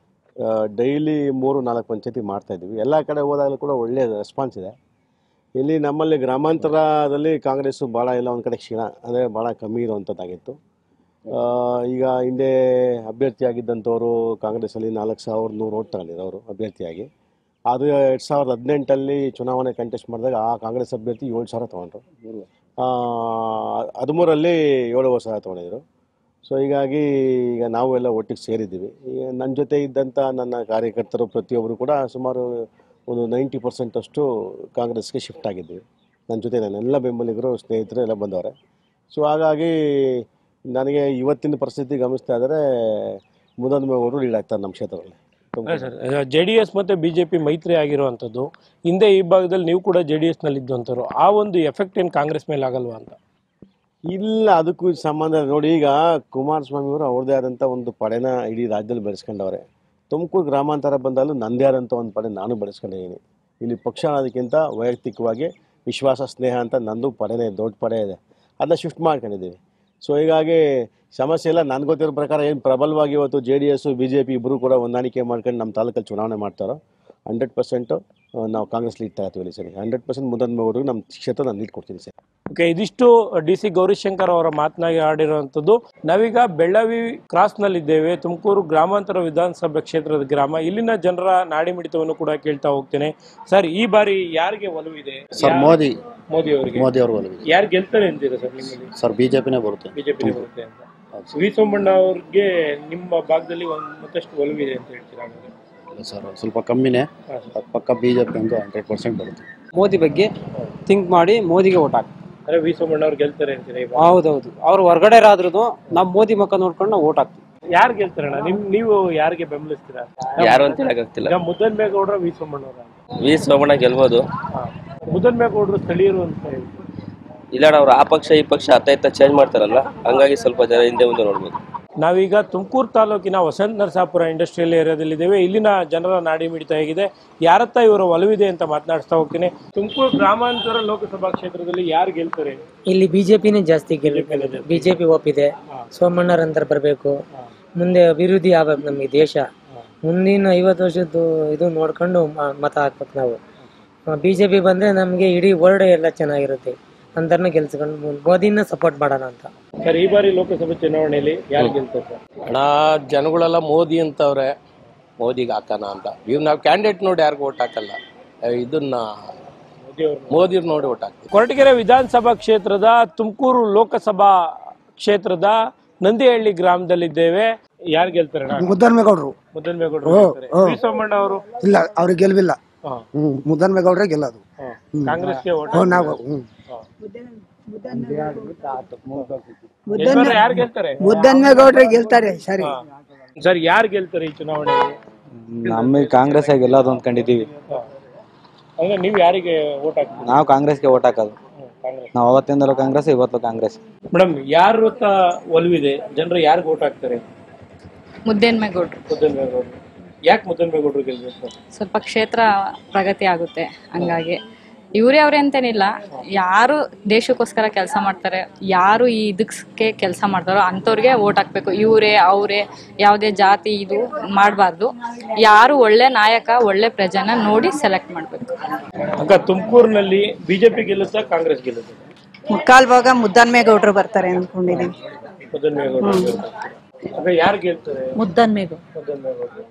ಡೈಲಿ ಮೂರು ನಾಲ್ಕು ಪಂಚಾಯತಿ ಮಾಡ್ತಾಯಿದ್ದೀವಿ ಎಲ್ಲ ಕಡೆ ಹೋದಾಗಲೂ ಕೂಡ ಒಳ್ಳೆಯ ರೆಸ್ಪಾನ್ಸ್ ಇದೆ ಇಲ್ಲಿ ನಮ್ಮಲ್ಲಿ ಗ್ರಾಮಾಂತರದಲ್ಲಿ ಕಾಂಗ್ರೆಸ್ಸು ಭಾಳ ಎಲ್ಲ ಒಂದು ಕಡೆ ಕ್ಷೀಣ ಅಂದರೆ ಭಾಳ ಕಮ್ಮಿ ಇರುವಂಥದ್ದಾಗಿತ್ತು ಆ, ಈಗ ಹಿಂದೆ ಅಭ್ಯರ್ಥಿಯಾಗಿದ್ದಂಥವರು ಕಾಂಗ್ರೆಸ್ಸಲ್ಲಿ ನಾಲ್ಕು ಸಾವಿರದ ನೂರು ಓಟ್ ತಗೊಂಡಿರೋರು ಅಭ್ಯರ್ಥಿಯಾಗಿ ಅದು ಎರಡು ಸಾವಿರದ ಹದಿನೆಂಟಲ್ಲಿ ಚುನಾವಣೆ ಕಂಟೆಸ್ಟ್ ಮಾಡಿದಾಗ ಆ ಕಾಂಗ್ರೆಸ್ ಅಭ್ಯರ್ಥಿ ಏಳು ಸಾವಿರ ತೊಗೊಂಡ್ರು ಆ, ಹದಿಮೂರಲ್ಲಿ ಏಳುವರೆ ಸಾವಿರ ತೊಗೊಂಡಿದ್ರು ಸೊ ಹೀಗಾಗಿ ಈಗ ನಾವು ಎಲ್ಲ ಒಟ್ಟಿಗೆ ಸೇರಿದ್ದೀವಿ ಈಗ ನನ್ನ ಜೊತೆ ಇದ್ದಂಥ ನನ್ನ ಕಾರ್ಯಕರ್ತರು ಪ್ರತಿಯೊಬ್ಬರು ಕೂಡ ಸುಮಾರು ಒಂದು ನೈಂಟಿ ಪರ್ಸೆಂಟಷ್ಟು ಕಾಂಗ್ರೆಸ್ಗೆ ಶಿಫ್ಟ್ ಆಗಿದ್ದೀವಿ ನನ್ನ ಜೊತೆ ನನ್ನ ಎಲ್ಲ ಬೆಂಬಲಿಗರು ಸ್ನೇಹಿತರು ಎಲ್ಲ ಬಂದವರೆ ಸೊ ಹಾಗಾಗಿ ನನಗೆ ಇವತ್ತಿನ ಪರಿಸ್ಥಿತಿ ಗಮನಿಸ್ತಾ ಇದ್ದರೆ ಮುದನ್ಮೇಗೌಡರು ಲೀಡ್ ಆಗ್ತಾರೆ ನಮ್ಮ ಕ್ಷೇತ್ರದಲ್ಲಿ ಸರ್ ಜೆ ಡಿ ಎಸ್ ಮತ್ತು ಬಿ ಜೆ ಪಿ ಮೈತ್ರಿ ಆಗಿರುವಂಥದ್ದು ಹಿಂದೆ ಈ ಭಾಗದಲ್ಲಿ ನೀವು ಕೂಡ ಜೆ ಡಿ ಎಸ್ನಲ್ಲಿ ಇದ್ದಂಥವ್ರು ಆ ಒಂದು ಎಫೆಕ್ಟ್ ಏನು ಕಾಂಗ್ರೆಸ್ ಮೇಲೆ ಆಗಲ್ವಾ ಅಂತ ಇಲ್ಲ ಅದಕ್ಕೂ ಇದು ಸಂಬಂಧ ಇಲ್ಲ. ನೋಡಿ ಈಗ ಕುಮಾರಸ್ವಾಮಿ ಅವರು ಅವ್ರದ್ದೇ ಆದಂಥ ಒಂದು ಪಡೆನ ಇಡೀ ರಾಜ್ಯದಲ್ಲಿ ಬೆಳೆಸ್ಕೊಂಡವ್ರೆ ತುಮಕೂರು ಗ್ರಾಮಾಂತರ ಬಂದಲ್ಲೂ ನನ್ನದೇ ಆದಂಥ ಒಂದು ಪಡೆ ನಾನು ಬೆಳೆಸ್ಕೊಂಡಿದ್ದೀನಿ ಇಲ್ಲಿ ಪಕ್ಷ ಅನ್ನೋದಕ್ಕಿಂತ ವೈಯಕ್ತಿಕವಾಗಿ ವಿಶ್ವಾಸ ಸ್ನೇಹ ಅಂತ ನಂದು ಪಡೆನೇ ದೊಡ್ಡ ಪಡೆ ಇದೆ ಅದನ್ನ ಶಿಫ್ಟ್ ಮಾಡ್ಕೊಂಡಿದ್ದೀವಿ ಸೊ ಹೀಗಾಗಿ ಸಮಸ್ಯೆ ಇಲ್ಲ ನನಗೆ ಗೊತ್ತಿರೋ ಪ್ರಕಾರ ಏನು ಪ್ರಬಲವಾಗಿ ಇವತ್ತು J D S B J P ಇಬ್ಬರು ಕೂಡ ಹೊಂದಾಣಿಕೆ ಮಾಡ್ಕೊಂಡು ನಮ್ಮ ತಾಲೂಕಲ್ಲಿ ಚುನಾವಣೆ ಮಾಡ್ತಾರೋ ಹಂಡ್ರೆಡ್ ಪರ್ಸೆಂಟು ಆ, ನಾವು ಕಾಂಗ್ರೆಸ್ ಲೀಡ್ ತಗೋತೀವಿ ಇಲ್ಲಿ ಸರಿ ಹಂಡ್ರೆಡ್ ಪರ್ಸೆಂಟ್ ಮುದ್ದನ್ಮೇಗೌಡರಿಗೆ ನಮ್ಮ ಕ್ಷೇತ್ರ ನಾನು ಲೀಡ್ ಕೊಡ್ತೀನಿ ಸರ್ ಓಕೆ ಇದಿಷ್ಟು ಡಿ ಸಿ ಗೌರಿಶಂಕರ್ ಅವರ ಮಾತನಾಡಿ ಆಡಿರುವಂಥದ್ದು ನಾವೀಗ ಬೆಳ್ಳವಿ ಕ್ರಾಸ್ನಲ್ಲಿದ್ದೇವೆ ತುಮಕೂರು ಗ್ರಾಮಾಂತರ ವಿಧಾನಸಭಾ ಕ್ಷೇತ್ರದ ಗ್ರಾಮ ಇಲ್ಲಿನ ಜನರ ನಾಡಿ ಮಿಡಿತವನ್ನು ಕೂಡ ಕೇಳ್ತಾ ಹೋಗ್ತೇನೆ ಸರ್ ಈ ಬಾರಿ ಯಾರಿಗೆ ಒಲವಿದೆ ಸರ್ ಮೋದಿ ಮೋದಿ ಅವರಿಗೆ ಮೋದಿ ಅವರು ಒಲವಿದೆ ಯಾರು ಗೆಲ್ತಾರೆ ಅಂತೀರಾ ಸರ್ ನಿಮ್ಮಲ್ಲಿ ಸರ್ ಬಿಜೆಪಿನೇ ಬರುತ್ತೆ ಬಿಜೆಪಿ ಬರುತ್ತೆ ಅಂತ ವಿ ಸೋಮಣ್ಣ ಅವ್ರಿಗೆ ನಿಮ್ಮ ಭಾಗದಲ್ಲಿ ಒಂದು ಮತ್ತಷ್ಟು ಒಲವಿದೆ ಅಂತ ಹೇಳ್ತೀರಾ ಹಾಗಾದ್ರೆ? ಇಲ್ಲ ಸರ್ ಸ್ವಲ್ಪ ಕಮ್ಮಿನೇ ಅದ್ ಪಕ್ಕ ಬಿಜೆಪಿ ಒಂದು ಹಂಡ್ರೆಡ್ ಪರ್ಸೆಂಟ್ ಬರುತ್ತೆ ಮೋದಿ ಬಗ್ಗೆ ಥಿಂಕ್ ಮಾಡಿ ಮೋದಿಗೆ ಓಟ್ ಹಾಕಿ ಅಂದ್ರೆ ವಿ ಸೋಮಣ್ಣ ಅವ್ರು ಗೆಲ್ತಾರೆ ಅಂತೀರಾ ಈ ಬಾರಿ? ಹೌದೌದು ಅವ್ರು ಹೊರಗಡೆ ಆದ್ರೂ ನಾವು ಮೋದಿ ಮುಖ ನೋಡ್ಕೊಂಡು ನಾವು ಓಟ್ ಹಾಕ್ತೀವಿ ಯಾರು ಗೆಲ್ತಾರಣ್ಣ ನಿಮ್ ನೀವು ಯಾರಿಗೆ ಬೆಂಬಲಿಸ್ತೀರಾ ಯಾರು ಅಂತ ಹೇಳಕ್ಕಾಗ್ತಿಲ್ಲ ಈಗ ಮುದ್ದನ್ಮೇಗೌಡ್ರ ವಿ ಸೋಮಣ್ಣ ಅವರ ವಿ ಸೋಮಣ್ಣ ಗೆಲ್ಬೋದು ಮುದ್ದನ್ಮೇಗೌಡರು ಸ್ಥಳೀಯರು ಅಂತ ಹೇಳಿ ಇಲ್ಲ ಅವ್ರು ಆ ಪಕ್ಷ ಈ ಪಕ್ಷ ಅತ್ತ ಇತ್ತ ಚೇಂಜ್ ಮಾಡ್ತಾರಲ್ಲ ಹಂಗಾಗಿ ಸ್ವಲ್ಪ ಜನ ಹಿಂದೆ ಮುಂದೆ ನೋಡ್ಬೋದು ನಾವೀಗ ತುಮಕೂರು ತಾಲೂಕಿನ ವಸಂತ ನರಸಾಪುರ ಇಂಡಸ್ಟ್ರಿಯಲ್ ಏರಿಯಾದಲ್ಲಿದ್ದೇವೆ ಇಲ್ಲಿನ ಜನರ ನಾಡಿ ಮಿಡಿತ ಹೇಗಿದೆ ಯಾರತ್ತ ಇವರ ಒಲವಿದೆ ಅಂತ ಮಾತನಾಡಿಸ್ತಾ ಹೋಗ್ತೀನಿ ತುಮಕೂರು ಗ್ರಾಮಾಂತರ ಲೋಕಸಭಾ ಕ್ಷೇತ್ರದಲ್ಲಿ ಯಾರು ಗೆಲ್ತಾರೆ ಇಲ್ಲಿ ಬಿಜೆಪಿನೇ ಜಾಸ್ತಿ ಗೆಲ್ಲುತ್ತೆ ಬಿಜೆಪಿ ಒಪ್ಪಿದೆ ಸೋಮಣ್ಣರಂತರ ಬರಬೇಕು ಮುಂದೆ ಅಭಿವೃದ್ಧಿ ಆಗ್ಬೇಕು ನಮಗೆ ದೇಶ ಮುಂದಿನ ಐವತ್ತು ವರ್ಷದ್ದು ಇದು ನೋಡ್ಕೊಂಡು ಮ- ಮತ ಹಾಕ್ಬೇಕು ನಾವು ಬಿಜೆಪಿ ಬಂದ್ರೆ ನಮಗೆ ಇಡೀ ವರ್ಲ್ಡ್ ಎಲ್ಲ ಚೆನ್ನಾಗಿರುತ್ತೆ ಅಂತರ್ನ ಗೆಲ್ಸ್ಕೊಂಡು ಮು- ಮೋದಿನ ಸಪೋರ್ಟ್ ಮಾಡೋಣ ಅಂತ ಸರ್ ಈ ಬಾರಿ ಲೋಕಸಭೆ ಚುನಾವಣೆಯಲ್ಲಿ ಯಾರು ಗೆಲ್ತಾರೆ ಸರ್ ಹಣ ಜನಗಳೆಲ್ಲ ಮೋದಿ ಅಂತವ್ರೆ ಮೋದಿಗೆ ಹಾಕೋಣ ಅಂತ ಇವ್ ನಾವು ಕ್ಯಾಂಡಿಡೇಟ್ ನೋಡಿ ಯಾರಿಗೂ ಓಟ್ ಹಾಕಲ್ಲ ಅಹ್ ಇದನ್ನ ಮೋದಿ ನೋಡಿ ಓಟ್ ಹಾಕ್ತೀವಿ ಕೊರಟಗೆರೆ ವಿಧಾನಸಭಾ ಕ್ಷೇತ್ರದ ತುಮಕೂರು ಲೋಕಸಭಾ ಕ್ಷೇತ್ರದ ನಂದಿಹಳ್ಳಿ ಗ್ರಾಮದಲ್ಲಿದ್ದೇವೆ ಯಾರು ಗೆಲ್ತಾರೆ ಮುದ್ದನ್ಮೇಗೌಡರು ಮುದ್ದನ್ಮೇಗೌಡರು ಓ, ಗೆಲ್ತಾರೆ. ಓ. ವಿ ಸೋಮಣ್ಣ ಅವರು ಇಲ್ಲ ಅವ್ರಿಗೆ ಗೆಲ್ವಿಲ್ಲ ಹಾ. ಹ್ಮ್ ಮುದ್ದನ್ಮೇಗೌಡ್ರೆ ಗೆಲ್ಲೋದು ಹ್ಮ್. ಕಾಂಗ್ರೆಸ್ಗೆ vote ಹ್ಮ್, ನಾವು ಹ್ಮ್. ಈ ಬಾರಿ ಯಾರು ಗೆಲ್ತಾರೆ ಮುದ್ದನ್ಮೇಗೌಡ್ರೆ ಗೆಲ್ತಾರೆ ಸರಿ ಸರ್ ಯಾರು ಗೆಲ್ತಾರೆ ಈ ಚುನಾವಣೆಯಲ್ಲಿ ನಮಗೆ ಕಾಂಗ್ರೆಸ್ ಗೆಲ್ಲೋದು ಅಂದ್ಕೊಂಡಿದ್ದೀವಿ ಅಂದ್ರೆ ನೀವು ಯಾರಿಗೆ ಓಟ್ ಹಾಕ್ತೀರಿ ನಾವು ಕಾಂಗ್ರೆಸ್ಗೆ ಓಟ್ ಹಾಕೋದು ಕಾಂಗ್ರೆಸ್ ನಾವು ಅವತ್ತಿಂದಲೂ ಕಾಂಗ್ರೆಸ್ ಇವತ್ತು ಕಾಂಗ್ರೆಸ್ ಮೇಡಮ್ ಯಾರು ಅಂತ ಒಲವಿದೆ ಜನರು ಯಾರಿಗೆ ಓಟ್ ಹಾಕ್ತಾರೆ ಮುದ್ದೇನ್ಮೇಗೌಡ್ರು ಮುದ್ದನ್ಮೇಗೌಡರು ಯಾಕೆ ಮುದ್ದನ್ಮೇಗೌಡರು ಗೆಲ್ಬೇಕು ಸ್ವಲ್ಪ ಕ್ಷೇತ್ರ ಪ್ರಗತಿ ಆಗುತ್ತೆ ಹಂಗಾಗಿ ಇವರೇ ಅವ್ರೆ ಅಂತೇನಿಲ್ಲ ಯಾರು ದೇಶಕ್ಕೋಸ್ಕರ ಕೆಲಸ ಮಾಡ್ತಾರೆ ಯಾರು ಈ ಇದಕ್ಕೆ ಕೆಲಸ ಮಾಡ್ತಾರೋ ಅಂಥವ್ರಿಗೆ ಓಟ್ ಹಾಕ್ಬೇಕು ಇವರೇ ಅವರೇ ಯಾವುದೇ ಜಾತಿ ಇದು ಮಾಡಬಾರ್ದು ಯಾರು ಒಳ್ಳೆ ನಾಯಕ ಒಳ್ಳೆ ಪ್ರಜೆನ ನೋಡಿ ಸೆಲೆಕ್ಟ್ ಮಾಡಬೇಕು ಅಕ್ಕ ತುಮಕೂರಿನಲ್ಲಿ ಬಿಜೆಪಿ ಗೆಲ್ಲುತ್ತಾ ಕಾಂಗ್ರೆಸ್ ಗೆಲ್ಲುತ್ತಾ ಮುಕ್ಕಾಲ್ ಭಾಗ ಮುದ್ದನ್ಮೇಗೌಡ್ರು ಬರ್ತಾರೆ ಅನ್ಕೊಂಡಿದೀನಿ ಮುದ್ದನ್ಮೇಗೌಡರು ಗೆಲ್ತಾರೆ. ಅಕ್ಕ ಯಾರು ಗೆಲ್ತಾರೆ ಮುದ್ದನ್ಮೇಗೌಡ್ರು ಮುದ್ದನ್ಮೇಗೌಡರು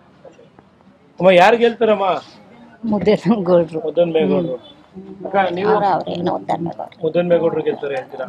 ಅಮ್ಮ ಯಾರು ಗೆಲ್ತಾರಮ್ಮ ಮುದ್ದನ್ಮೇಗೌಡ್ರು ಮುದ್ದನ್ಮೇಗೌಡರು ಅಕ್ಕ ನೀವು ಮುದ್ದನ್ಮೇಗೌಡರು ಗೆಲ್ತಾರೆ ಅಂತೀರಾ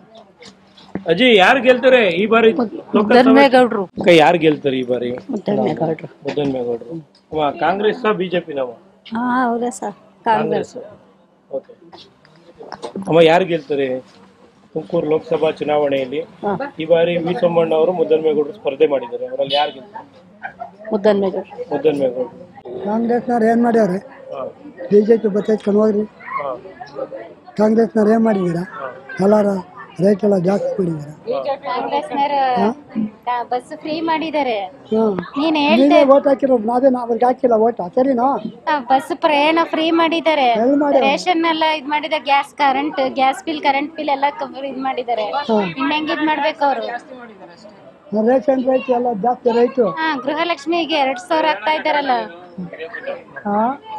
ಅಜ್ಜಿ ಯಾರು ಗೆಲ್ತಾರೆ ಈ ಬಾರಿ ಲೋಕಸಭೆ- ಮುದ್ದನ್ಮೇಗೌಡ್ರು. ಅಕ್ಕ ಯಾರು ಗೆಲ್ತಾರೆ ಈ ಬಾರಿ ಮುದ್ದನ್ಮೇಗೌಡ್ರು ಮುದ್ದನ್ಮೇಗೌಡರು ಅಮ್ಮ ಕಾಂಗ್ರೆಸ್ ಬಿಜೆಪಿ ನಾವು ಹಾ ಹೌದಾ ಸರ್ ಕಾಂಗ್ರೆಸ್ ಓಕೆ ಅಮ್ಮ ಯಾರು ಗೆಲ್ತಾರೆ ತುಮಕೂರು ಲೋಕಸಭಾ ಚುನಾವಣೆಯಲ್ಲಿ ಈ ಬಾರಿ ವಿ ಸೋಮಣ್ಣ ಅವರು ಮುದ್ದನ್ಮೇಗೌಡರು ಸ್ಪರ್ಧೆ ಮಾಡಿದ್ದಾರೆ ಅವರಲ್ಲಿ ಯಾರು ಗೆಲ್ತಾರೆ ಮುದ್ದನ್ಮೇಗೌಡ್ರು ಮುದ್ದನ್ಮೇಗೌಡರು ಕಾಂಗ್ರೆಸ್ನವ್ರು ಏನ್ ಮಾಡ್ಯಾವ್ರಿ ಬಿಜೆಪಿ ಬತ್ತೈತ್ಕೊಂಡು ಹೋಗ್ರಿ ಕಾಂಗ್ರೆಸ್ನವ್ರು ಏನ್ ಮಾಡಿದೀರ ಎಲ್ಲಾರ ರೇಟ್ ಎಲ್ಲ ಜಾಸ್ತಿ ಮಾಡಿದಾರ ಕಾಂಗ್ರೆಸ್ನವರು ಬಸ್ ಫ್ರೀ ಮಾಡಿದ್ದಾರೆ ಹ್ಮ್ ನೀನ್ ನೀವೇ ಹೇಳ್ದೆ ಓಟ್ ಹಾಕಿರೋದು ನಾವೇನು ಅವ್ರಿಗೆ ಹಾಕಿಲ್ಲ ಓಟ್ ಸರಿನಾ ಬಸ್ ಪ್ರಯಾಣ ಫ್ರೀ ಮಾಡಿದ್ದಾರೆ ಎಲ್ಲಿ ಮಾಡ್ಯಾರ? ರೇಷನ್ ಎಲ್ಲ ಇದ್ ಮಾಡಿದ gas current gas bill current bill ಎಲ್ಲ ಕ- ಇದ್ ಮಾಡಿದ್ದಾರೆ ಹ್ಮ್. ಇನ್ ಹೆಂಗ್ ಇದ್ ಮಾಡ್ಬೇಕು ಅವರು ರೇಷನ್ ರೈಟ್ ಎಲ್ಲ ಜಾಸ್ತಿ ರೈಟು ಹಾ ಗೃಹಲಕ್ಷ್ಮಿಗೆ ಎರಡ್ ಸಾವಿರ ಆಗ್ತಾ ಇದಾರಲ್ಲ ಹಾ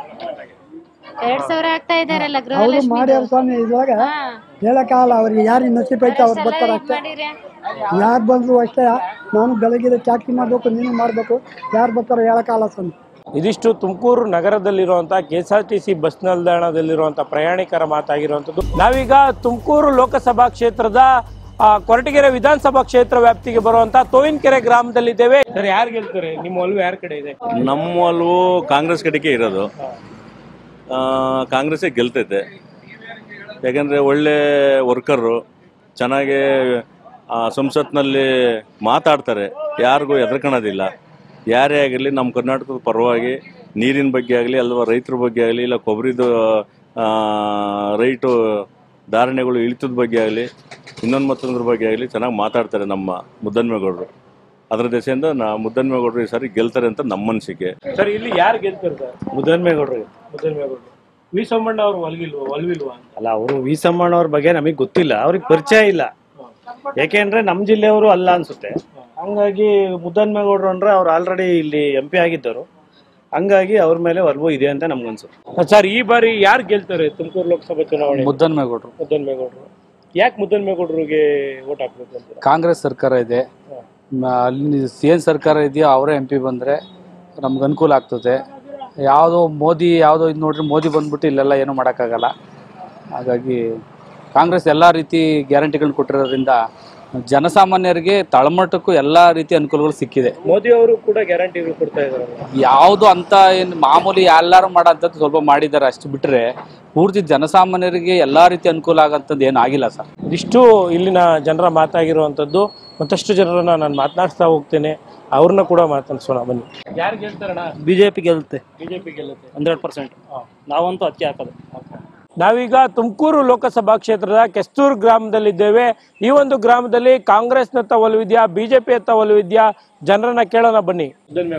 ಎರಡ್ ಸಾವಿರ ಆಗ್ತಾ ಇದಾರಲ್ಲ ಅವರು ಗೃಹಲಕ್ಷ್ಮಿ ಮಾಡ್ಯಾರ ಸ್ವಾಮಿ ಇದ್ರಾಗ ಹೇಳಕ್ಕಾಗಲ್ಲ ಅವ್ರಿಗೆ ಯಾರು ನಸೀಬ್ ಐತೆ ಅವ್ರು ಬರ್ತಾರ ಅಷ್ಟೇ ಯಾರು ಬಂದ್ರು ಅಷ್ಟೇ ನಾನು ಬೆಳಗ್ಗೆ ಚಾಕರಿ ಮಾಡ್ಬೇಕು ನೀನು ಮಾಡ್ಬೇಕು ಯಾರು ಬರ್ತಾರೋ ಹೇಳಕ್ಕಾಗಲ್ಲ ಸ್ವಾಮಿ ಇದಿಷ್ಟು ತುಮಕೂರು ನಗರದಲ್ಲಿರುವಂತಹ K S R T C bus ನಿಲ್ದಾಣದಲ್ಲಿರುವಂತಹ ಪ್ರಯಾಣಿಕರ ಮಾತಾಗಿರುವಂಥದ್ದು ನಾವೀಗ ತುಮಕೂರು ಲೋಕಸಭಾ ಕ್ಷೇತ್ರದ ಆ, ಕೊರಟಗೆರೆ ವಿಧಾನಸಭಾ ಕ್ಷೇತ್ರ ವ್ಯಾಪ್ತಿಗೆ ಬರುವಂತಹ ತೋವಿನಕೆರೆ ಗ್ರಾಮದಲ್ಲಿದ್ದೇವೆ ಸರ್ ಯಾರು ಗೆಲ್ತಾರೆ ನಿಮ್ಮ ಒಲವು ಯಾರ ಕಡೆ ಇದೆ ನಮ್ಮ ಒಲವು ಕಾಂಗ್ರೆಸ್ ಕಡೆಗೆ ಇರೋದು ಆ, ಕಾಂಗ್ರೆಸ್ಸೇ ಗೆಲ್ತೈತೆ ಯಾಕಂದರೆ ಒಳ್ಳೆ ವರ್ಕರು ಚೆನ್ನಾಗಿ ಆ, ಸಂಸತ್ನಲ್ಲಿ ಮಾತಾಡ್ತಾರೆ ಯಾರಿಗೂ ಹೆದರ್ಕೊಳೋದಿಲ್ಲ ಯಾರೇ ಆಗಿರಲಿ ನಮ್ಮ ಕರ್ನಾಟಕದ ಪರವಾಗಿ ನೀರಿನ ಬಗ್ಗೆ ಆಗಲಿ ಅಥವಾ ರೈತರ ಬಗ್ಗೆ ಆಗಲಿ ಇಲ್ಲ ಕೊಬ್ಬರಿದು ರೈಟು ಧಾರಣೆಗಳು ಇಳಿತದ ಬಗ್ಗೆ ಆಗಲಿ ಇನ್ನೊಂದು ಮತ್ತೊಂದ್ರ ಬಗ್ಗೆ ಆಗಲಿ ಚೆನ್ನಾಗಿ ಮಾತಾಡ್ತಾರೆ ನಮ್ಮ ಮುದ್ದನ್ಮೇಗೌಡರು ಅದರ ದೆಸೆಯಿಂದ ನಾ ಮುದ್ದನ್ಮೇಗೌಡರು ಈ ಸಾರಿ ಗೆಲ್ತಾರೆ ಅಂತ ನಮ್ಮ ಅನಿಸಿಕೆ ಸರ್ ಇಲ್ಲಿ ಯಾರು ಗೆಲ್ತಾರೆ ಸರ್ ಮುದ್ದನ್ಮೇಗೌಡ್ರಿಗೆ ಮುದ್ದನ್ಮೇಗೌಡರು ವಿ ಸೋಮಣ್ಣ ಅವರು ಒಲಗಿಲ್ವಾ ಒಲವಿಲ್ವಾ ಅಂತ ಅಲ್ಲ ಅವರು ವಿ ಸಮ್ಮಣ್ಣವ್ರ ಬಗ್ಗೆ ನಮಗೆ ಗೊತ್ತಿಲ್ಲ ಅವ್ರಿಗೆ ಪರಿಚಯ ಇಲ್ಲ ಯಾಕೆಂದ್ರೆ ನಮ್ಮ ಜಿಲ್ಲೆಯವರು ಅಲ್ಲ ಅನ್ಸುತ್ತೆ ಹಂಗಾಗಿ ಮುದ್ದನ್ಮೇಗೌಡರು ಅಂದ್ರೆ ಅವ್ರು ಆಲ್ರೆಡಿ ಇಲ್ಲಿ ಎಂ ಪಿ ಆಗಿದ್ದರು ಹಂಗಾಗಿ ಅವ್ರ ಮೇಲೆ ಒಲವು ಇದೆ ಅಂತ ನಮ್ಗನ್ಸುತ್ತೆ ಸರ್ ಈ ಬಾರಿ ಯಾರು ಗೆಲ್ತಾರೆ ತುಮಕೂರು ಲೋಕಸಭಾ ಚುನಾವಣೆ ಮುದ್ದನ್ಮೇಗೌಡರು ಮುದ್ದನ್ಮೇಗೌಡರು ಯಾಕೆ ಮುದ್ದನ್ಮೇಗೌಡರಿಗೆ ಓಟ್ ಹಾಕ್ಬೇಕು ಅಂತ ಕಾಂಗ್ರೆಸ್ ಸರ್ಕಾರ ಇದೆ ಮ- ಅಲ್ಲಿ ಏನು ಸರ್ಕಾರ ಇದೆಯೋ ಅವರೇ ಎಂ ಪಿ ಬಂದರೆ ನಮ್ಗೆ ಅನುಕೂಲ ಆಗ್ತದೆ ಯಾವುದೋ ಮೋದಿ ಯಾವುದೋ ಇದು ನೋಡ್ರಿ ಮೋದಿ ಬಂದ್ಬಿಟ್ಟು ಇಲ್ಲೆಲ್ಲ ಏನೂ ಮಾಡೋಕ್ಕಾಗಲ್ಲ ಹಾಗಾಗಿ ಕಾಂಗ್ರೆಸ್ ಎಲ್ಲ ರೀತಿ ಗ್ಯಾರಂಟಿಗಳನ್ನ ಕೊಟ್ಟಿರೋದ್ರಿಂದ ಜನಸಾಮಾನ್ಯರಿಗೆ ತಳಮಟ್ಟಕ್ಕೂ ಎಲ್ಲ ರೀತಿ ಅನುಕೂಲಗಳು ಸಿಕ್ಕಿದೆ ಮೋದಿ ಅವರು ಕೂಡ ಗ್ಯಾರಂಟಿಗಳು ಕೊಡ್ತಾ ಇದಾರಲ್ಲ ಯಾವುದು ಅಂತ ಏನು ಮಾಮೂಲಿ ಎಲ್ಲರೂ ಮಾಡೋಂಥದ್ದು ಸ್ವಲ್ಪ ಮಾಡಿದ್ದಾರೆ ಅಷ್ಟು ಬಿಟ್ಟರೆ ಪೂರ್ತಿ ಜನಸಾಮಾನ್ಯರಿಗೆ ಎಲ್ಲ ರೀತಿ ಅನುಕೂಲ ಆಗೋಂಥದ್ದು ಏನು ಆಗಿಲ್ಲ ಸರ್ ಇದಿಷ್ಟು ಇಲ್ಲಿನ ಜನರ ಮಾತಾಗಿರುವಂಥದ್ದು ಮತ್ತಷ್ಟು ಜನರನ್ನ ನಾನು ಮಾತನಾಡಿಸ್ತಾ ಹೋಗ್ತೇನೆ ಅವ್ರನ್ನ ಕೂಡ ಮಾತಾಡ್ಸೋಣ ಬನ್ನಿ ಯಾರು ಗೆಲ್ತಾರಣ ಬಿಜೆಪಿ ಗೆಲ್ಲುತ್ತೆ ಬಿಜೆಪಿ ಗೆಲ್ಲುತ್ತೆ ಹಂಡ್ರೆಡ್ ಪರ್ಸೆಂಟ್ ನಾವಂತೂ ಅಕ್ಕಿ ಹಾಕೋದು ನಾವೀಗ ತುಮಕೂರು ಲೋಕಸಭಾ ಕ್ಷೇತ್ರದ ಕೆಸ್ತೂರು ಗ್ರಾಮದಲ್ಲಿದ್ದೇವೆ ಈ ಒಂದು ಗ್ರಾಮದಲ್ಲಿ ಕಾಂಗ್ರೆಸ್ನತ್ತ ಒಲವಿದ್ಯಾ ಬಿಜೆಪಿಯತ್ತ ಒಲವಿದ್ಯಾ ಜನರನ್ನ ಕೇಳೋಣ ಬನ್ನಿ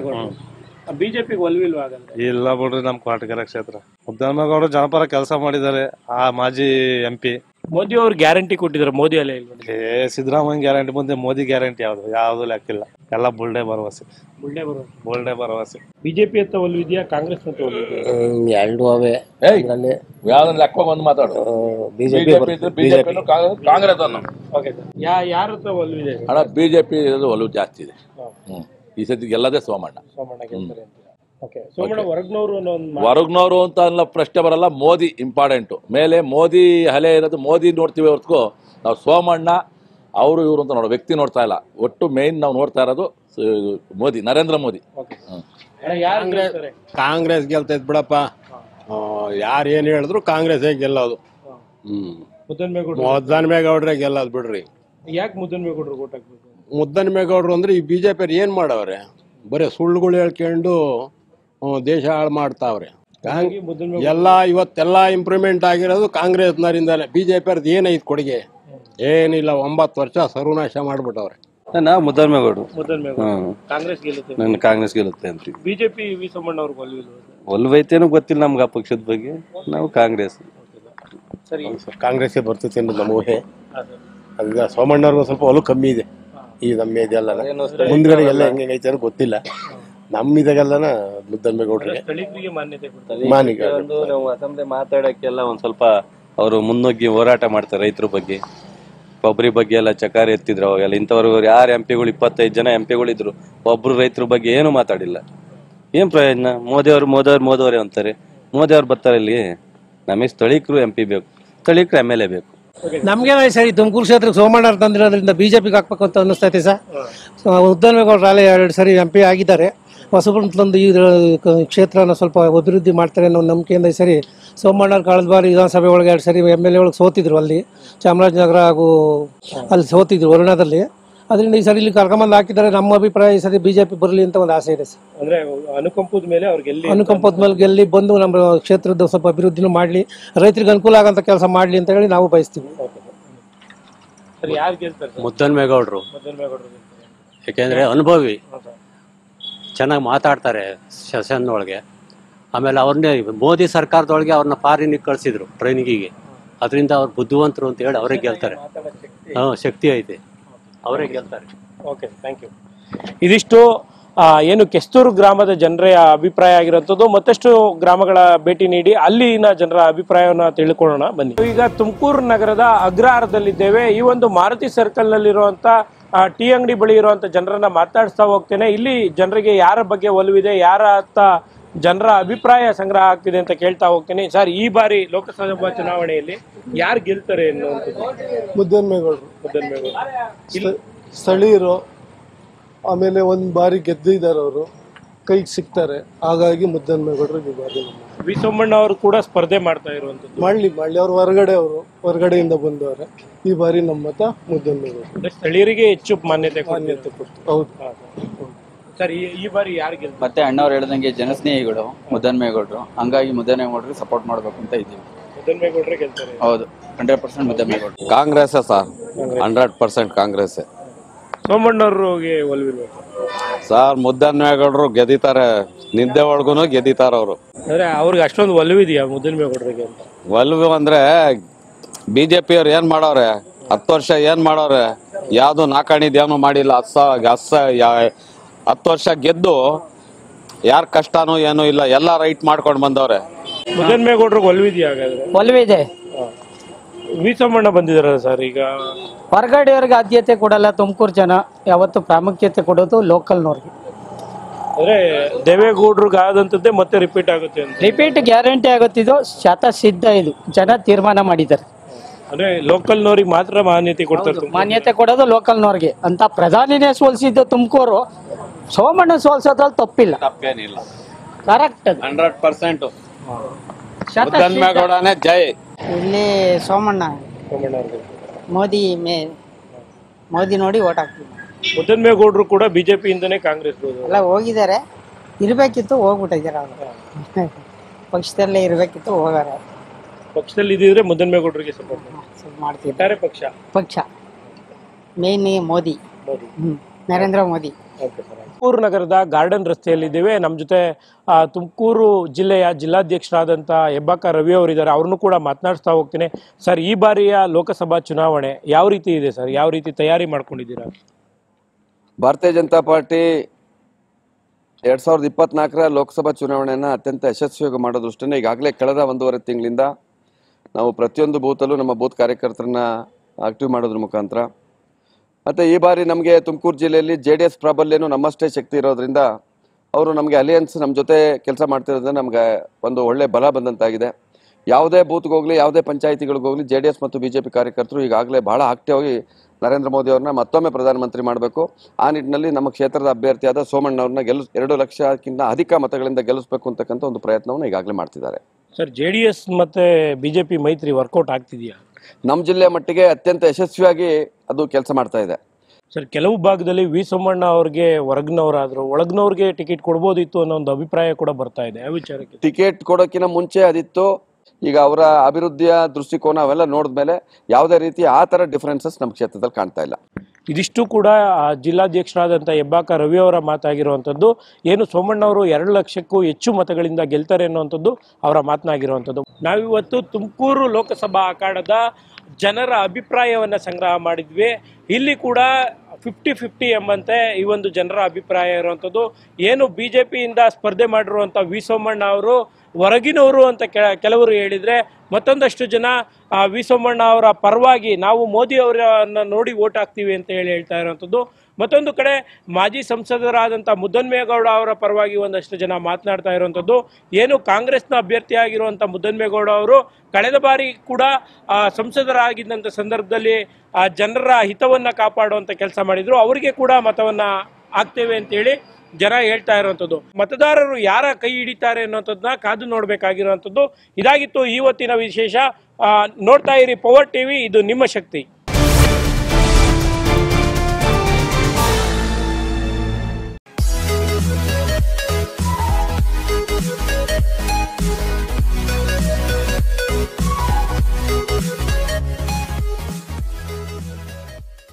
ಬಿಜೆಪಿಗೆ ಒಲವಿಲ್ವಾ ಹಾಗಂದ್ರೆ ಇಲ್ಲ ಬಿಡ್ರಿ ನಮ್ ಕೋಟಗೆರೆ ಕ್ಷೇತ್ರ ಮುದ್ದಮ್ಮಗೌಡರು ಜನಪರ ಕೆಲಸ ಮಾಡಿದ್ದಾರೆ ಆ ಮಾಜಿ ಎಂ ಪಿ ಮೋದಿ ಅವ್ರು ಗ್ಯಾರಂಟಿ ಕೊಟ್ಟಿದ್ದಾರೆ ಮೋದಿ ಅಲ್ಲೇ ಇಲ್ವಾ ಏ ಸಿದ್ದರಾಮಯ್ಯ ಗ್ಯಾರಂಟಿ ಮುಂದೆ ಮೋದಿ ಗ್ಯಾರಂಟಿ ಯಾವ್ದು ಯಾವ್ದು ಲೆಕ್ಕಿಲ್ಲ ಎಲ್ಲ ಬುಲ್ಡೆ ಭರವಸೆ ಬುಲ್ಡೆ ಬರೋ ಬುಲ್ಡೆ ಭರವಸೆ ಬಿಜೆಪಿ ಹತ್ತ ಒಲವಿದ್ಯಾ ಕಾಂಗ್ರೆಸ್ ಹತ್ತ ಒಲವಿದ್ಯಾ ಎರಡು ಅವೇ ಅದರಲ್ಲಿ ಯಾವ್ದನ್ನ ಲೆಕ್ಕ ಬಂದು ಮಾತಾಡು ಬಿಜೆಪಿ ಬಿಜೆಪಿ ಕಾಂಗ್ರೆಸ್ ಅನ್ನು ಓಕೆ ಸರ್ ಯಾ ಯಾರ ಹತ್ರ ಒಲವಿದೆ ಹಣ ಬಿಜೆಪಿ ಒಲವು ಜಾಸ್ತಿ ಇದೆ ಹ್ಮ್ ಈ ಸತಿ ಗೆಲ್ಲದೆ ಸೋಮಣ್ಣ ಸೋಮಣ್ಣ ಗೆಲ್ತಾರೆ ಅಂತ ಓಕೆ ಸೋಮಣ್ಣ ಹೊರಗ್ನವ್ರು ಅನ್ನೋ ಒಂದು ಮಾತು. ಹೊರಗ್ನವರು ಅಂತ ಅನ್ನೋ ಪ್ರಶ್ನೆ ಬರಲ್ಲ ಮೋದಿ ಇಂಪಾರ್ಟೆಂಟು ಮೇಲೆ ಮೋದಿ ಹಲೆ ಇರೋದು ಮೋದಿ ನೋಡ್ತೀವಿ ಹೊರತು ನಾವು ಸೋಮಣ್ಣ ಅವರು ಇವರು ಅಂತ ನೋಡೋ ವ್ಯಕ್ತಿ ನೋಡ್ತಾ ಇಲ್ಲ ಒಟ್ಟು ಮೇನ್ ನಾವು ನೋಡ್ತಾ ಇರೋದು ಸ- ಇದು ಮೋದಿ ನರೇಂದ್ರ ಮೋದಿ ಹ್ಮ್. ಅಣ್ಣ, ಯಾರು ಗೆಲ್ತಾರೆ ಕಾಂಗ್ರೆಸ್ ಗೆಲ್ತೈತ್ ಬಿಡಪ್ಪ ಯಾರು ಏನು ಹೇಳಿದ್ರು ಕಾಂಗ್ರೆಸ್ಸೇ ಗೆಲ್ಲೋದು ಹ್ಮ್ ಮುದ್ದನ್ಮೇಗೌಡರು ಮುದ್ದನ್ಮೇಗೌಡ್ರೆ ಗೆಲ್ಲೋದು ಬಿಡ್ರಿ ಯಾಕೆ ಮುದ್ದನ್ಮೇಗೌಡರು ಓಟ್ ಹಾಕ್ಬೇಕು ಮುದ್ದನ್ಮೇಗೌಡ್ರು ಅಂದ್ರೆ ಈ ಬಿ ಜೆ ಪಿ ಏನ್ ಮಾಡವ್ರೆ ಬರೀ ಸುಳ್ಳುಗಳು ಹೇಳ್ಕೊಂಡು ಹ್ಮ್, ದೇಶ ಹಾಳು ಮಾಡ್ತಾವ್ರೆ ಹಾಗಾಗಿ ಮುದ್ದನ್ಮೇಗೌಡ ಎಲ್ಲ ಇವತ್ತೆಲ್ಲ ಇಂಪ್ರೂವ್ಮೆಂಟ್ ಆಗಿರೋದು ಕಾಂಗ್ರೆಸ್ನರಿಂದಾನೆ ಬಿ ಜೆ ಪಿ ಅವ್ರದ್ದು ಏನೈತೆ ಕೊಡುಗೆ ಏನಿಲ್ಲ ಒಂಬತ್ತು ವರ್ಷ ಸರ್ವನಾಶ ಮಾಡ್ಬಿಟ್ಟವ್ರೆ ನಾವು ಮುದ್ದನ್ಮೇಗೌಡರು ಮುದ್ದನ್ಮೇಗೌಡ ಹ್ಮ್. ಕಾಂಗ್ರೆಸ್ ಗೆಲ್ಲುತ್ತೆ ನನ್ನ ಕಾಂಗ್ರೆಸ್ ಗೆಲ್ಲುತ್ತೆ ಅಂತೀವಿ ಬಿಜೆಪಿ ವಿ ಸೋಮಣ್ಣ ಅವ್ರಿಗೆ ಒಲವಿಲ್ವಾ ಒಲ್ವೈತೇನೋ ಗೊತ್ತಿಲ್ಲ ನಮ್ಗೆ ಆ ಪಕ್ಷದ ಬಗ್ಗೆ ನಾವು ಕಾಂಗ್ರೆಸ್ ಸರಿ ಕಾಂಗ್ರೆಸ್ಸೇ ಬರ್ತೈತೆ ಅನ್ನೋದು ನಮ್ಮ ಊಹೆ ಅದ ಸೋಮಣ್ಣವ್ರಿಗೆ ಒಂದ್ ಸ್ವಲ್ಪ ಒಲು ಕಮ್ಮಿ ಇದೆ ಈ ನಮ್ಮ ಇದೆಲ್ಲ ಮುಂದ್ಗಡೆ ಎಲ್ಲ ಹೆಂಗೆ ಐತೆ ಅನ್ನೋ ಗೊತ್ತಿಲ್ಲ ನಮ್ಮ ಇದಾಗೆಲ್ಲನ ಮುದ್ದನ್ಮೇಗೌಡ್ರಿಗೆ ಸ್ಥಳೀಕರಿಗೆ ಮಾನ್ಯತೆ ಕೊಡ್ತಾರೆ ಮಾನಿಗೆ ಒಂದು ನಾವು ಅಸೆಂಬ್ಲಿ ಮಾತಾಡಕ್ಕೆಲ್ಲ ಒಂದ್ ಸ್ವಲ್ಪ ಅವರು ಮುನ್ನುಗ್ಗಿ ಹೋರಾಟ ಮಾಡ್ತಾರೆ ರೈತರ ಬಗ್ಗೆ ಕೊಬ್ಬರಿ ಬಗ್ಗೆ ಎಲ್ಲ ಚಕಾರ ಎತ್ತಿದ್ರು ಅವಾಗೆಲ್ಲ ಇಂಥವ್ರು ಯಾರು ಎಂ ಪಿಗಳು ಇಪ್ಪತ್ತೈದು ಜನ ಎಂ ಪಿಗಳು ಇದ್ರು ಒಬ್ರು ರೈತರ ಬಗ್ಗೆ ಏನು ಮಾತಾಡಿಲ್ಲ ಏನ್ ಪ್ರಯೋಜನ ಮೋದಿ ಅವರು ಮೋದಿ ಅವ್ರು ಮೋದಿ ಅವರೇ ಅಂತಾರೆ ಮೋದಿ ಅವ್ರು ಬರ್ತಾರೆ ಇಲ್ಲಿ ನಮಗೆ ಸ್ಥಳೀಕರು ಎಂ ಪಿ ಬೇಕು ಸ್ಥಳೀಕರು ಎಮ್ ಎಲ್ ಎ ಬೇಕು ನಮ್ಗೇನ ಸರಿ ತುಮಕೂರು ಕ್ಷೇತ್ರಕ್ಕೆ ಸೋಮಣ್ಣ ತಂದಿರೋದ್ರಿಂದ ಬಿಜೆಪಿಗೆ ಹಾಕ್ಬೇಕು ಅಂತ ಅನ್ನಿಸ್ತೈತೆ ಸರ್ ಉದ್ದನ್ಮೇಗೌಡರು ಅಲ್ಲೇ ಎರಡು ಸರಿ ಎಂ ಪಿ ಆಗಿದ್ದಾರೆ ಹೊಸಬರು ತಂದು ಈ ಕ್ಷೇತ್ರನ ಸ್ವಲ್ಪ ಅಭಿವೃದ್ಧಿ ಮಾಡ್ತಾರೆ ಅನ್ನೋ ನಂಬಿಕೆಯಿಂದ ಈ ಸರಿ ಸೋಮಣ್ಣವ್ರು ಕಳೆದ ಬಾರಿ ವಿಧಾನಸಭೆ ಒಳಗೆ ಎರಡು ಸರಿ ಎಮ್ ಎಲ್ ಎ ಒಳಗೆ ಸೋತಿದ್ರು ಅಲ್ಲಿ ಚಾಮರಾಜನಗರ ಹಾಗೂ ಅಲ್ಲಿ ಸೋತಿದ್ರು ವರುಣದಲ್ಲಿ ಅದರಿಂದ ಈ ಸರಿ ಇಲ್ಲಿ ಕರ್ಕೊಂಬಂದು ಹಾಕಿದ್ದಾರೆ ನಮ್ಮ ಅಭಿಪ್ರಾಯ ಈ ಸರಿ ಬಿಜೆಪಿ ಬರಲಿ ಅಂತ ಒಂದು ಆಸೆ ಇದೆ ಸರ್ ಅಂದ್ರೆ ಅನುಕಂಪದ ಮೇಲೆ ಅವ್ರಿಗೆ ಎಲ್ಲಿ ಅನುಕಂಪದ ಮೇಲೆ ಗೆಲ್ಲಿ ಬಂದು ನಮ್ಮ ಕ್ಷೇತ್ರದ ಸ್ವಲ್ಪ ಅಭಿವೃದ್ಧಿನೂ ಮಾಡಲಿ ರೈತರಿಗೆ ಅನುಕೂಲ ಆಗಂತ ಕೆಲಸ ಮಾಡಲಿ ಅಂತ ಹೇಳಿ ನಾವು ಬಯಸ್ತೀವಿ ಸರಿ ಯಾರು ಗೆಲ್ತಾರೆ ಸರ್ ಮುದ್ದನ್ಮೇಗೌಡರು ಮುದ್ದನ್ಮೇಗೌಡರು ಗೆಲ್ತಾರೆ ಯಾಕೆಂದರೆ ಅನುಭವಿ ಚೆನ್ನಾಗಿ ಮಾತಾಡ್ತಾರೆ ಸೆಷನ್ ಒಳಗೆ ಆಮೇಲೆ ಅವ್ರನ್ನೇ ಮೋದಿ ಸರ್ಕಾರದೊಳಗೆ ಅವ್ರನ್ನ ಫಾರಿನಿಗೆ ಕಳಿಸಿದ್ರು ಟ್ರೈನಿಂಗಿಗೆ ಅದರಿಂದ ಅವ್ರು ಬುದ್ಧಿವಂತರು ಅಂತ ಹೇಳಿ ಅವರೇ ಗೆಲ್ತಾರೆ ಹಾಂ ಶಕ್ತಿ ಐತೆ ಅವರೇ ಗೆಲ್ತಾರೆ ಓಕೆ ಥ್ಯಾಂಕ್ ಯು ಇದಿಷ್ಟು ಆ, ಏನು ಕೆಸ್ತೂರು ಗ್ರಾಮದ ಜನರ ಅಭಿಪ್ರಾಯ ಆಗಿರುವಂಥದ್ದು ಮತ್ತಷ್ಟು ಗ್ರಾಮಗಳ ಭೇಟಿ ನೀಡಿ ಅಲ್ಲಿನ ಜನರ ಅಭಿಪ್ರಾಯವನ್ನ ತಿಳ್ಕೊಳ್ಳೋಣ ಬನ್ನಿ ಈಗ ತುಮಕೂರು ನಗರದ ಅಗ್ರಹಾರದಲ್ಲಿದ್ದೇವೆ ಈ ಒಂದು ಮಾರುತಿ ಸರ್ಕಲ್ ನಲ್ಲಿರುವಂತ ಟೀ ಅಂಗಡಿ ಬಳಿ ಇರುವಂತ ಜನರನ್ನ ಮಾತಾಡಿಸ್ತಾ ಹೋಗ್ತೇನೆ ಇಲ್ಲಿ ಜನರಿಗೆ ಯಾರ ಬಗ್ಗೆ ಒಲವಿದೆ ಯಾರ ಹತ್ತ ಜನರ ಅಭಿಪ್ರಾಯ ಸಂಗ್ರಹ ಆಗ್ತಿದೆ ಅಂತ ಕೇಳ್ತಾ ಹೋಗ್ತೇನೆ ಸರ್ ಈ ಬಾರಿ ಲೋಕಸಭಾ ಚುನಾವಣೆಯಲ್ಲಿ ಯಾರು ಗೆಲ್ತಾರೆ ಅನ್ನುವಂಥದ್ದು ಮುದ್ದನ್ಮೇಗೌಡರು ಮುದ್ದನ್ಮೇಗೌಡ ಸ್ಥಳೀಯರು ಆಮೇಲೆ ಒಂದು ಬಾರಿ ಗೆದ್ದಿದ್ದಾರೆ ಅವರು ಕೈಗೆ ಸಿಗ್ತಾರೆ ಹಾಗಾಗಿ ಮುದ್ದನ್ಮೇಗೌಡರು ಈ ಬಾರಿ ನಮ್ಮ ವಿ ಸೋಮಣ್ಣ ಅವರು ಕೂಡ ಸ್ಪರ್ಧೆ ಮಾಡ್ತಾ ಇರುವಂತದ್ದು ಮಾಡ್ಲಿ ಮಾಡ್ಲಿ ಅವ್ರು ಹೊರಗಡೆ ಅವರು ಹೊರಗಡೆಯಿಂದ ಬಂದವರೆ ಈ ಬಾರಿ ನಮ್ಮ ಮತ ಮುದ್ದನ್ಮೇಗೌಡರು ಅಂದ್ರೆ ಸ್ಥಳೀಯರಿಗೆ ಹೆಚ್ಚು ಮಾನ್ಯತೆ ಮಾನ್ಯತೆ ಕೊಡ್ತು ಹೌದು ಸರ್ ಈ ಈ ಬಾರಿ ಯಾರು ಗೆಲ್ತಾರೆ ಮತ್ತೆ ಅಣ್ಣವ್ರು ಹೇಳ್ದಂಗೆ ಜನಸ್ನೇಹಿಗಳು ಮುದ್ದನ್ಮೇಗೌಡರು ಹಂಗಾಗಿ ಮುದ್ದನ್ಮೇಗೌಡರಿಗೆ ಸಪೋರ್ಟ್ ಮಾಡ್ಬೇಕು ಅಂತ ಇದ್ದೀವಿ ಮುದ್ದನ್ಮೇಗೌಡರೇ ಗೆಲ್ತಾರೆ ಹೌದು ಹಂಡ್ರೆಡ್ ಪರ್ಸೆಂಟ್ ಮುದ್ದನ್ಮೇಗೌಡರು Congress sir hundred percent Congress ಸೋಮಣ್ಣವ್ರಿಗೆ ಒಲ್ವಿರ್ಬೇಕು ಸರ್ ಮುದ್ದನ್ಮೇಗೌಡರು ಗೆದಿತಾರೆ ನಿದ್ದೆ ಒಳಗೂ ಗೆದಿತಾರ ಅವರು ಅಂದ್ರೆ ಅವ್ರಿಗೆ ಅಷ್ಟೊಂದು ಒಲವಿದೆಯಾ ಮುದ್ದನ್ಮೇಗೌಡರಿಗೆ ಅಂತ ಒಲ್ವು ಅಂದ್ರೆ ಬಿಜೆಪಿ ಅವ್ರು ಏನ್ ಮಾಡವ್ರೆ ಹತ್ತು ವರ್ಷ ಏನ್ ಮಾಡವ್ರೆ ಯಾವ್ದು ನಾಕಾಣಿದ್ ಏನು ಮಾಡಿಲ್ಲ ಹತ್ತು ಸಾವಿರ ಹತ್ತು ಸಾವಿರ ಯಾ- ಹತ್ತು ವರ್ಷ ಗೆದ್ದು ಯಾರ ಕಷ್ಟನೂ ಏನೂ ಇಲ್ಲ ಎಲ್ಲ ರೈಟ್ ಮಾಡ್ಕೊಂಡು ಬಂದವ್ರೆ ಮುದ್ದನ್ಮೇಗೌಡ್ರಿಗೆ ಒಲ್ವಿದ್ಯಾ ಹಾಗಾದ್ರೆ ಒಲವಿದೆ ವಿ ಸೋಮಣ್ಣ ಬಂದಿದಾರಲ್ಲ ಸರ್ ಈಗ ಹೊರಗಡೆಯವ್ರಿಗೆ ಆದ್ಯತೆ ಕೊಡಲ್ಲ ತುಮಕೂರು ಜನ ಯಾವತ್ತು ಪ್ರಾಮುಖ್ಯತೆ ಕೊಡೋದು ಲೋಕಲ್ನವ್ರಿಗೆ ಅಂದ್ರೆ ದೇವೇಗೌಡ್ರಿಗೆ ಆದಂತದ್ದೇ ಮತ್ತೆ ರಿಪೀಟ್ ಆಗುತ್ತೆ ಅಂತ ರಿಪೀಟ್ ಗ್ಯಾರಂಟಿ ಆಗುತ್ತಿದ್ದು ಶತ ಸಿದ್ಧ ಇದು ಜನ ತೀರ್ಮಾನ ಮಾಡಿದ್ದಾರೆ ಅಂದ್ರೆ ಲೋಕಲ್ನವ್ರಿಗೆ ಮಾತ್ರ ಮಾನ್ಯತೆ ಕೊಡ್ತಾರೆ ಮಾನ್ಯತೆ ಕೊಡೋದು ಲೋಕಲ್ನವ್ರಿಗೆ ಅಂತ ಪ್ರಧಾನಿನೇ ಸೋಲ್ಸಿದ್ದು ತುಮಕೂರು ಸೋಮಣ್ಣ ಸೋಲ್ಸೋದ್ರಲ್ಲಿ ತಪ್ಪಿಲ್ಲ ತಪ್ಪೇನಿಲ್ಲ ಕರೆಕ್ಟ್ ಹಂಡ್ರೆಡ್ ಪರ್ಸೆಂಟ್ ಶತ ಮುದ್ದನ್ಮೇಗೌಡನೇ ಜೈ ಇಲ್ಲಿ ಸೋಮಣ್ಣ ಸೋಮಣ್ಣ ಅವ್ರಿಗೆ ಮೋದಿ ಮೇ ಮೋದಿ ನೋಡಿ ಓಟ್ ಹಾಕ್ತೀವಿ ಮುದ್ದನ್ಮೇಗೌಡ್ರು ಕೂಡ ಬಿಜೆಪಿಯಿಂದನೇ ಕಾಂಗ್ರೆಸ್ ಹೋದ್ರು ಎಲ್ಲ ಹೋಗಿದ್ದಾರೆ ಇರ್ಬೇಕಿತ್ತು ಹೋಗ್ಬಿಟ್ಟಿದ್ದಾರೆ ಅವರು ಪಕ್ಷದಲ್ಲೇ ಇರ್ಬೇಕಿತ್ತು ಹೋಗಾರೆ ಪಕ್ಷದಲ್ಲಿ ಇದ್ದಿದ್ರೆ ಮುದ್ದನ್ಮೇಗೌಡ್ರಿಗೆ ಸಪೋರ್ಟ್ ಮಾಡ್ತಿದ್ದಾರೆ ಒಟ್ಟಾರೆ ಪಕ್ಷ ಪಕ್ಷ ಮೇನ್ ಮೋದಿ ಮೋದಿ ಹ್ಮ್ ನರೇಂದ್ರ ಮೋದಿ ತುಮಕೂರು ನಗರದ ಗಾರ್ಡನ್ ರಸ್ತೆಯಲ್ಲಿದ್ದೇವೆ ನಮ್ಮ ಜೊತೆ ಆ, ತುಮಕೂರು ಜಿಲ್ಲೆಯ ಜಿಲ್ಲಾಧ್ಯಕ್ಷರಾದಂಥ ಹೆಬ್ಬಾಕ ರವಿ ಅವರಿದ್ದಾರೆ ಅವ್ರನ್ನೂ ಕೂಡ ಮಾತನಾಡಿಸ್ತಾ ಹೋಗ್ತೀನಿ ಸರ್ ಈ ಬಾರಿಯ ಲೋಕಸಭಾ ಚುನಾವಣೆ ಯಾವ ರೀತಿ ಇದೆ ಸರ್ ಯಾವ ರೀತಿ ತಯಾರಿ ಮಾಡ್ಕೊಂಡಿದ್ದೀರಾ ಭಾರತೀಯ ಜನತಾ ಪಾರ್ಟಿ ಎರಡ್ ಸಾವಿರದ ಇಪ್ಪತ್ನಾಲ್ಕರ ಲೋಕಸಭಾ ಚುನಾವಣೆಯನ್ನು ಅತ್ಯಂತ ಯಶಸ್ವಿಯಾಗಿ ಮಾಡೋ ದೃಷ್ಟಿಯಿಂದ ಈಗಾಗಲೇ ಕಳೆದ ಒಂದೂವರೆ ತಿಂಗಳಿಂದ ನಾವು ಪ್ರತಿಯೊಂದು ಬೂತಲ್ಲೂ ನಮ್ಮ ಬೂತ್ ಕಾರ್ಯಕರ್ತರನ್ನ ಆಕ್ಟಿವ್ ಮಾಡೋದ್ರ ಮುಖಾಂತರ ಮತ್ತು ಈ ಬಾರಿ ನಮಗೆ ತುಮಕೂರು ಜಿಲ್ಲೆಯಲ್ಲಿ ಜೆ ಡಿ ಎಸ್ ಪ್ರಾಬಲ್ಯನೂ ನಮ್ಮಷ್ಟೇ ಶಕ್ತಿ ಇರೋದ್ರಿಂದ ಅವರು ನಮಗೆ ಅಲಿಯನ್ಸ್ ನಮ್ಮ ಜೊತೆ ಕೆಲಸ ಮಾಡ್ತಿರೋದ್ರಿಂದ ನಮಗೆ ಒಂದು ಒಳ್ಳೆ ಬಲ ಬಂದಂತಾಗಿದೆ ಯಾವುದೇ ಬೂತ್ಗೆ ಹೋಗಲಿ ಯಾವುದೇ ಪಂಚಾಯಿತಿಗಳಿಗೆ ಹೋಗಲಿ ಜೆ ಡಿ ಎಸ್ ಮತ್ತು ಬಿ ಜೆ ಪಿ ಕಾರ್ಯಕರ್ತರು ಈಗಾಗಲೇ ಬಹಳ ಆಕ್ಟಿವ್ ಆಗಿ ನರೇಂದ್ರ ಮೋದಿ ಅವ್ರನ್ನ ಮತ್ತೊಮ್ಮೆ ಪ್ರಧಾನಮಂತ್ರಿ ಮಾಡಬೇಕು ಆ ನಿಟ್ಟಿನಲ್ಲಿ ನಮ್ಮ ಕ್ಷೇತ್ರದ ಅಭ್ಯರ್ಥಿಯಾದ ಸೋಮಣ್ಣ ಅವ್ರನ್ನ ಗೆಲ್ಲಿಸ್ ಎರಡು ಲಕ್ಷಕ್ಕಿಂತ ಅಧಿಕ ಮತಗಳಿಂದ ಗೆಲ್ಲಿಸಬೇಕು ಅಂತಕ್ಕಂಥ ಒಂದು ಪ್ರಯತ್ನವನ್ನು ಈಗಾಗಲೇ ಮಾಡ್ತಿದ್ದಾರೆ ಸರ್ ಜೆ ಡಿ ಎಸ್ ಮತ್ತೆ ಬಿಜೆಪಿ ಮೈತ್ರಿ ವರ್ಕೌಟ್ ಆಗ್ತಿದೆಯಾ ನಮ್ಮ ಜಿಲ್ಲೆಯ ಮಟ್ಟಿಗೆ ಅತ್ಯಂತ ಯಶಸ್ವಿಯಾಗಿ ಅದು ಕೆಲಸ ಮಾಡ್ತಾ ಇದೆ ಸರ್ ಕೆಲವು ಭಾಗದಲ್ಲಿ ವಿ ಸೋಮಣ್ಣ ಅವ್ರಿಗೆ ಹೊರಗ್ನವರಾದ್ರು ಒಳಗ್ನವ್ರಿಗೆ ಟಿಕೆಟ್ ಕೊಡ್ಬೋದಿತ್ತು ಅನ್ನೋ ಒಂದು ಅಭಿಪ್ರಾಯ ಕೂಡ ಬರ್ತಾ ಇದೆ ಆ ವಿಚಾರಕ್ಕೆ ಟಿಕೆಟ್ ಕೊಡೋಕ್ಕಿಂತ ಮುಂಚೆ ಅದಿತ್ತು ಈಗ ಅವರ ಅಭಿವೃದ್ಧಿಯ ದೃಷ್ಟಿಕೋನ ಅವೆಲ್ಲ ನೋಡಿದ್ಮೇಲೆ ಯಾವುದೇ ರೀತಿ ಆ ಥರ ಡಿಫರೆನ್ಸಸ್ ನಮ್ಮ ಕ್ಷೇತ್ರದಲ್ಲಿ ಕಾಣ್ತಾ ಇಲ್ಲ ಇದಿಷ್ಟು ಕೂಡ ಆ, ಜಿಲ್ಲಾಧ್ಯಕ್ಷರಾದಂಥ ಹೆಬ್ಬಾಕ ರವಿ ಅವರ ಮಾತಾಗಿರುವಂಥದ್ದು ಏನು ಸೋಮಣ್ಣ ಅವರು ಎರಡು ಲಕ್ಷಕ್ಕೂ ಹೆಚ್ಚು ಮತಗಳಿಂದ ಗೆಲ್ತಾರೆ ಅನ್ನುವಂಥದ್ದು ಅವರ ಮಾತನಾಗಿರುವಂಥದ್ದು ನಾವಿವತ್ತು ತುಮಕೂರು ಲೋಕಸಭಾ ಅಖಾಡದ ಜನರ ಅಭಿಪ್ರಾಯವನ್ನು ಸಂಗ್ರಹ ಮಾಡಿದ್ವಿ ಇಲ್ಲಿ ಕೂಡ ಫಿಫ್ಟಿ ಫಿಫ್ಟಿ ಎಂಬಂತೆ ಈ ಒಂದು ಜನರ ಅಭಿಪ್ರಾಯ ಇರುವಂಥದ್ದು ಏನು ಬಿ ಜೆ ಪಿಯಿಂದ ಸ್ಪರ್ಧೆ ಮಾಡಿರುವಂಥ ವಿ ಸೋಮಣ್ಣ ಅವರು ಹೊರಗಿನವರು ಅಂತ ಕೆ- ಕೆಲವರು ಹೇಳಿದರೆ ಮತ್ತೊಂದಷ್ಟು ಜನ ಆ, ವಿ ಸೋಮಣ್ಣ ಅವರ ಪರವಾಗಿ ನಾವು ಮೋದಿ ಅವರನ್ನ ನೋಡಿ ಓಟ್ ಹಾಕ್ತೀವಿ ಅಂತ ಹೇಳಿ ಹೇಳ್ತಾ ಇರುವಂಥದ್ದು ಮತ್ತೊಂದು ಕಡೆ ಮಾಜಿ ಸಂಸದರಾದಂಥ ಮುದ್ದನ್ಮೇಗೌಡ ಅವರ ಪರವಾಗಿ ಒಂದಷ್ಟು ಜನ ಮಾತನಾಡ್ತಾ ಇರುವಂಥದ್ದು ಏನು ಕಾಂಗ್ರೆಸ್ನ ಅಭ್ಯರ್ಥಿಯಾಗಿರುವಂಥ ಮುದ್ದನ್ಮೇಗೌಡ ಅವರು ಕಳೆದ ಬಾರಿ ಕೂಡ ಆ, ಸಂಸದರಾಗಿದ್ದಂಥ ಸಂದರ್ಭದಲ್ಲಿ ಆ, ಜನರ ಹಿತವನ್ನು ಕಾಪಾಡುವಂಥ ಕೆಲಸ ಮಾಡಿದ್ರು ಅವರಿಗೆ ಕೂಡ ಮತವನ್ನು ಹಾಕ್ತೇವೆ ಅಂತೇಳಿ ಜನ ಹೇಳ್ತಾ ಇರುವಂಥದ್ದು ಮತದಾರರು ಯಾರ ಕೈ ಹಿಡಿತಾರೆ ಅನ್ನೋಂಥದ್ದನ್ನ ಕಾದು ನೋಡಬೇಕಾಗಿರುವಂಥದ್ದು ಇದಾಗಿತ್ತು ಇವತ್ತಿನ ವಿಶೇಷ ಆ, ನೋಡ್ತಾ ಇರಿ ಪವರ್ ಟಿವಿ ಇದು ನಿಮ್ಮ ಶಕ್ತಿ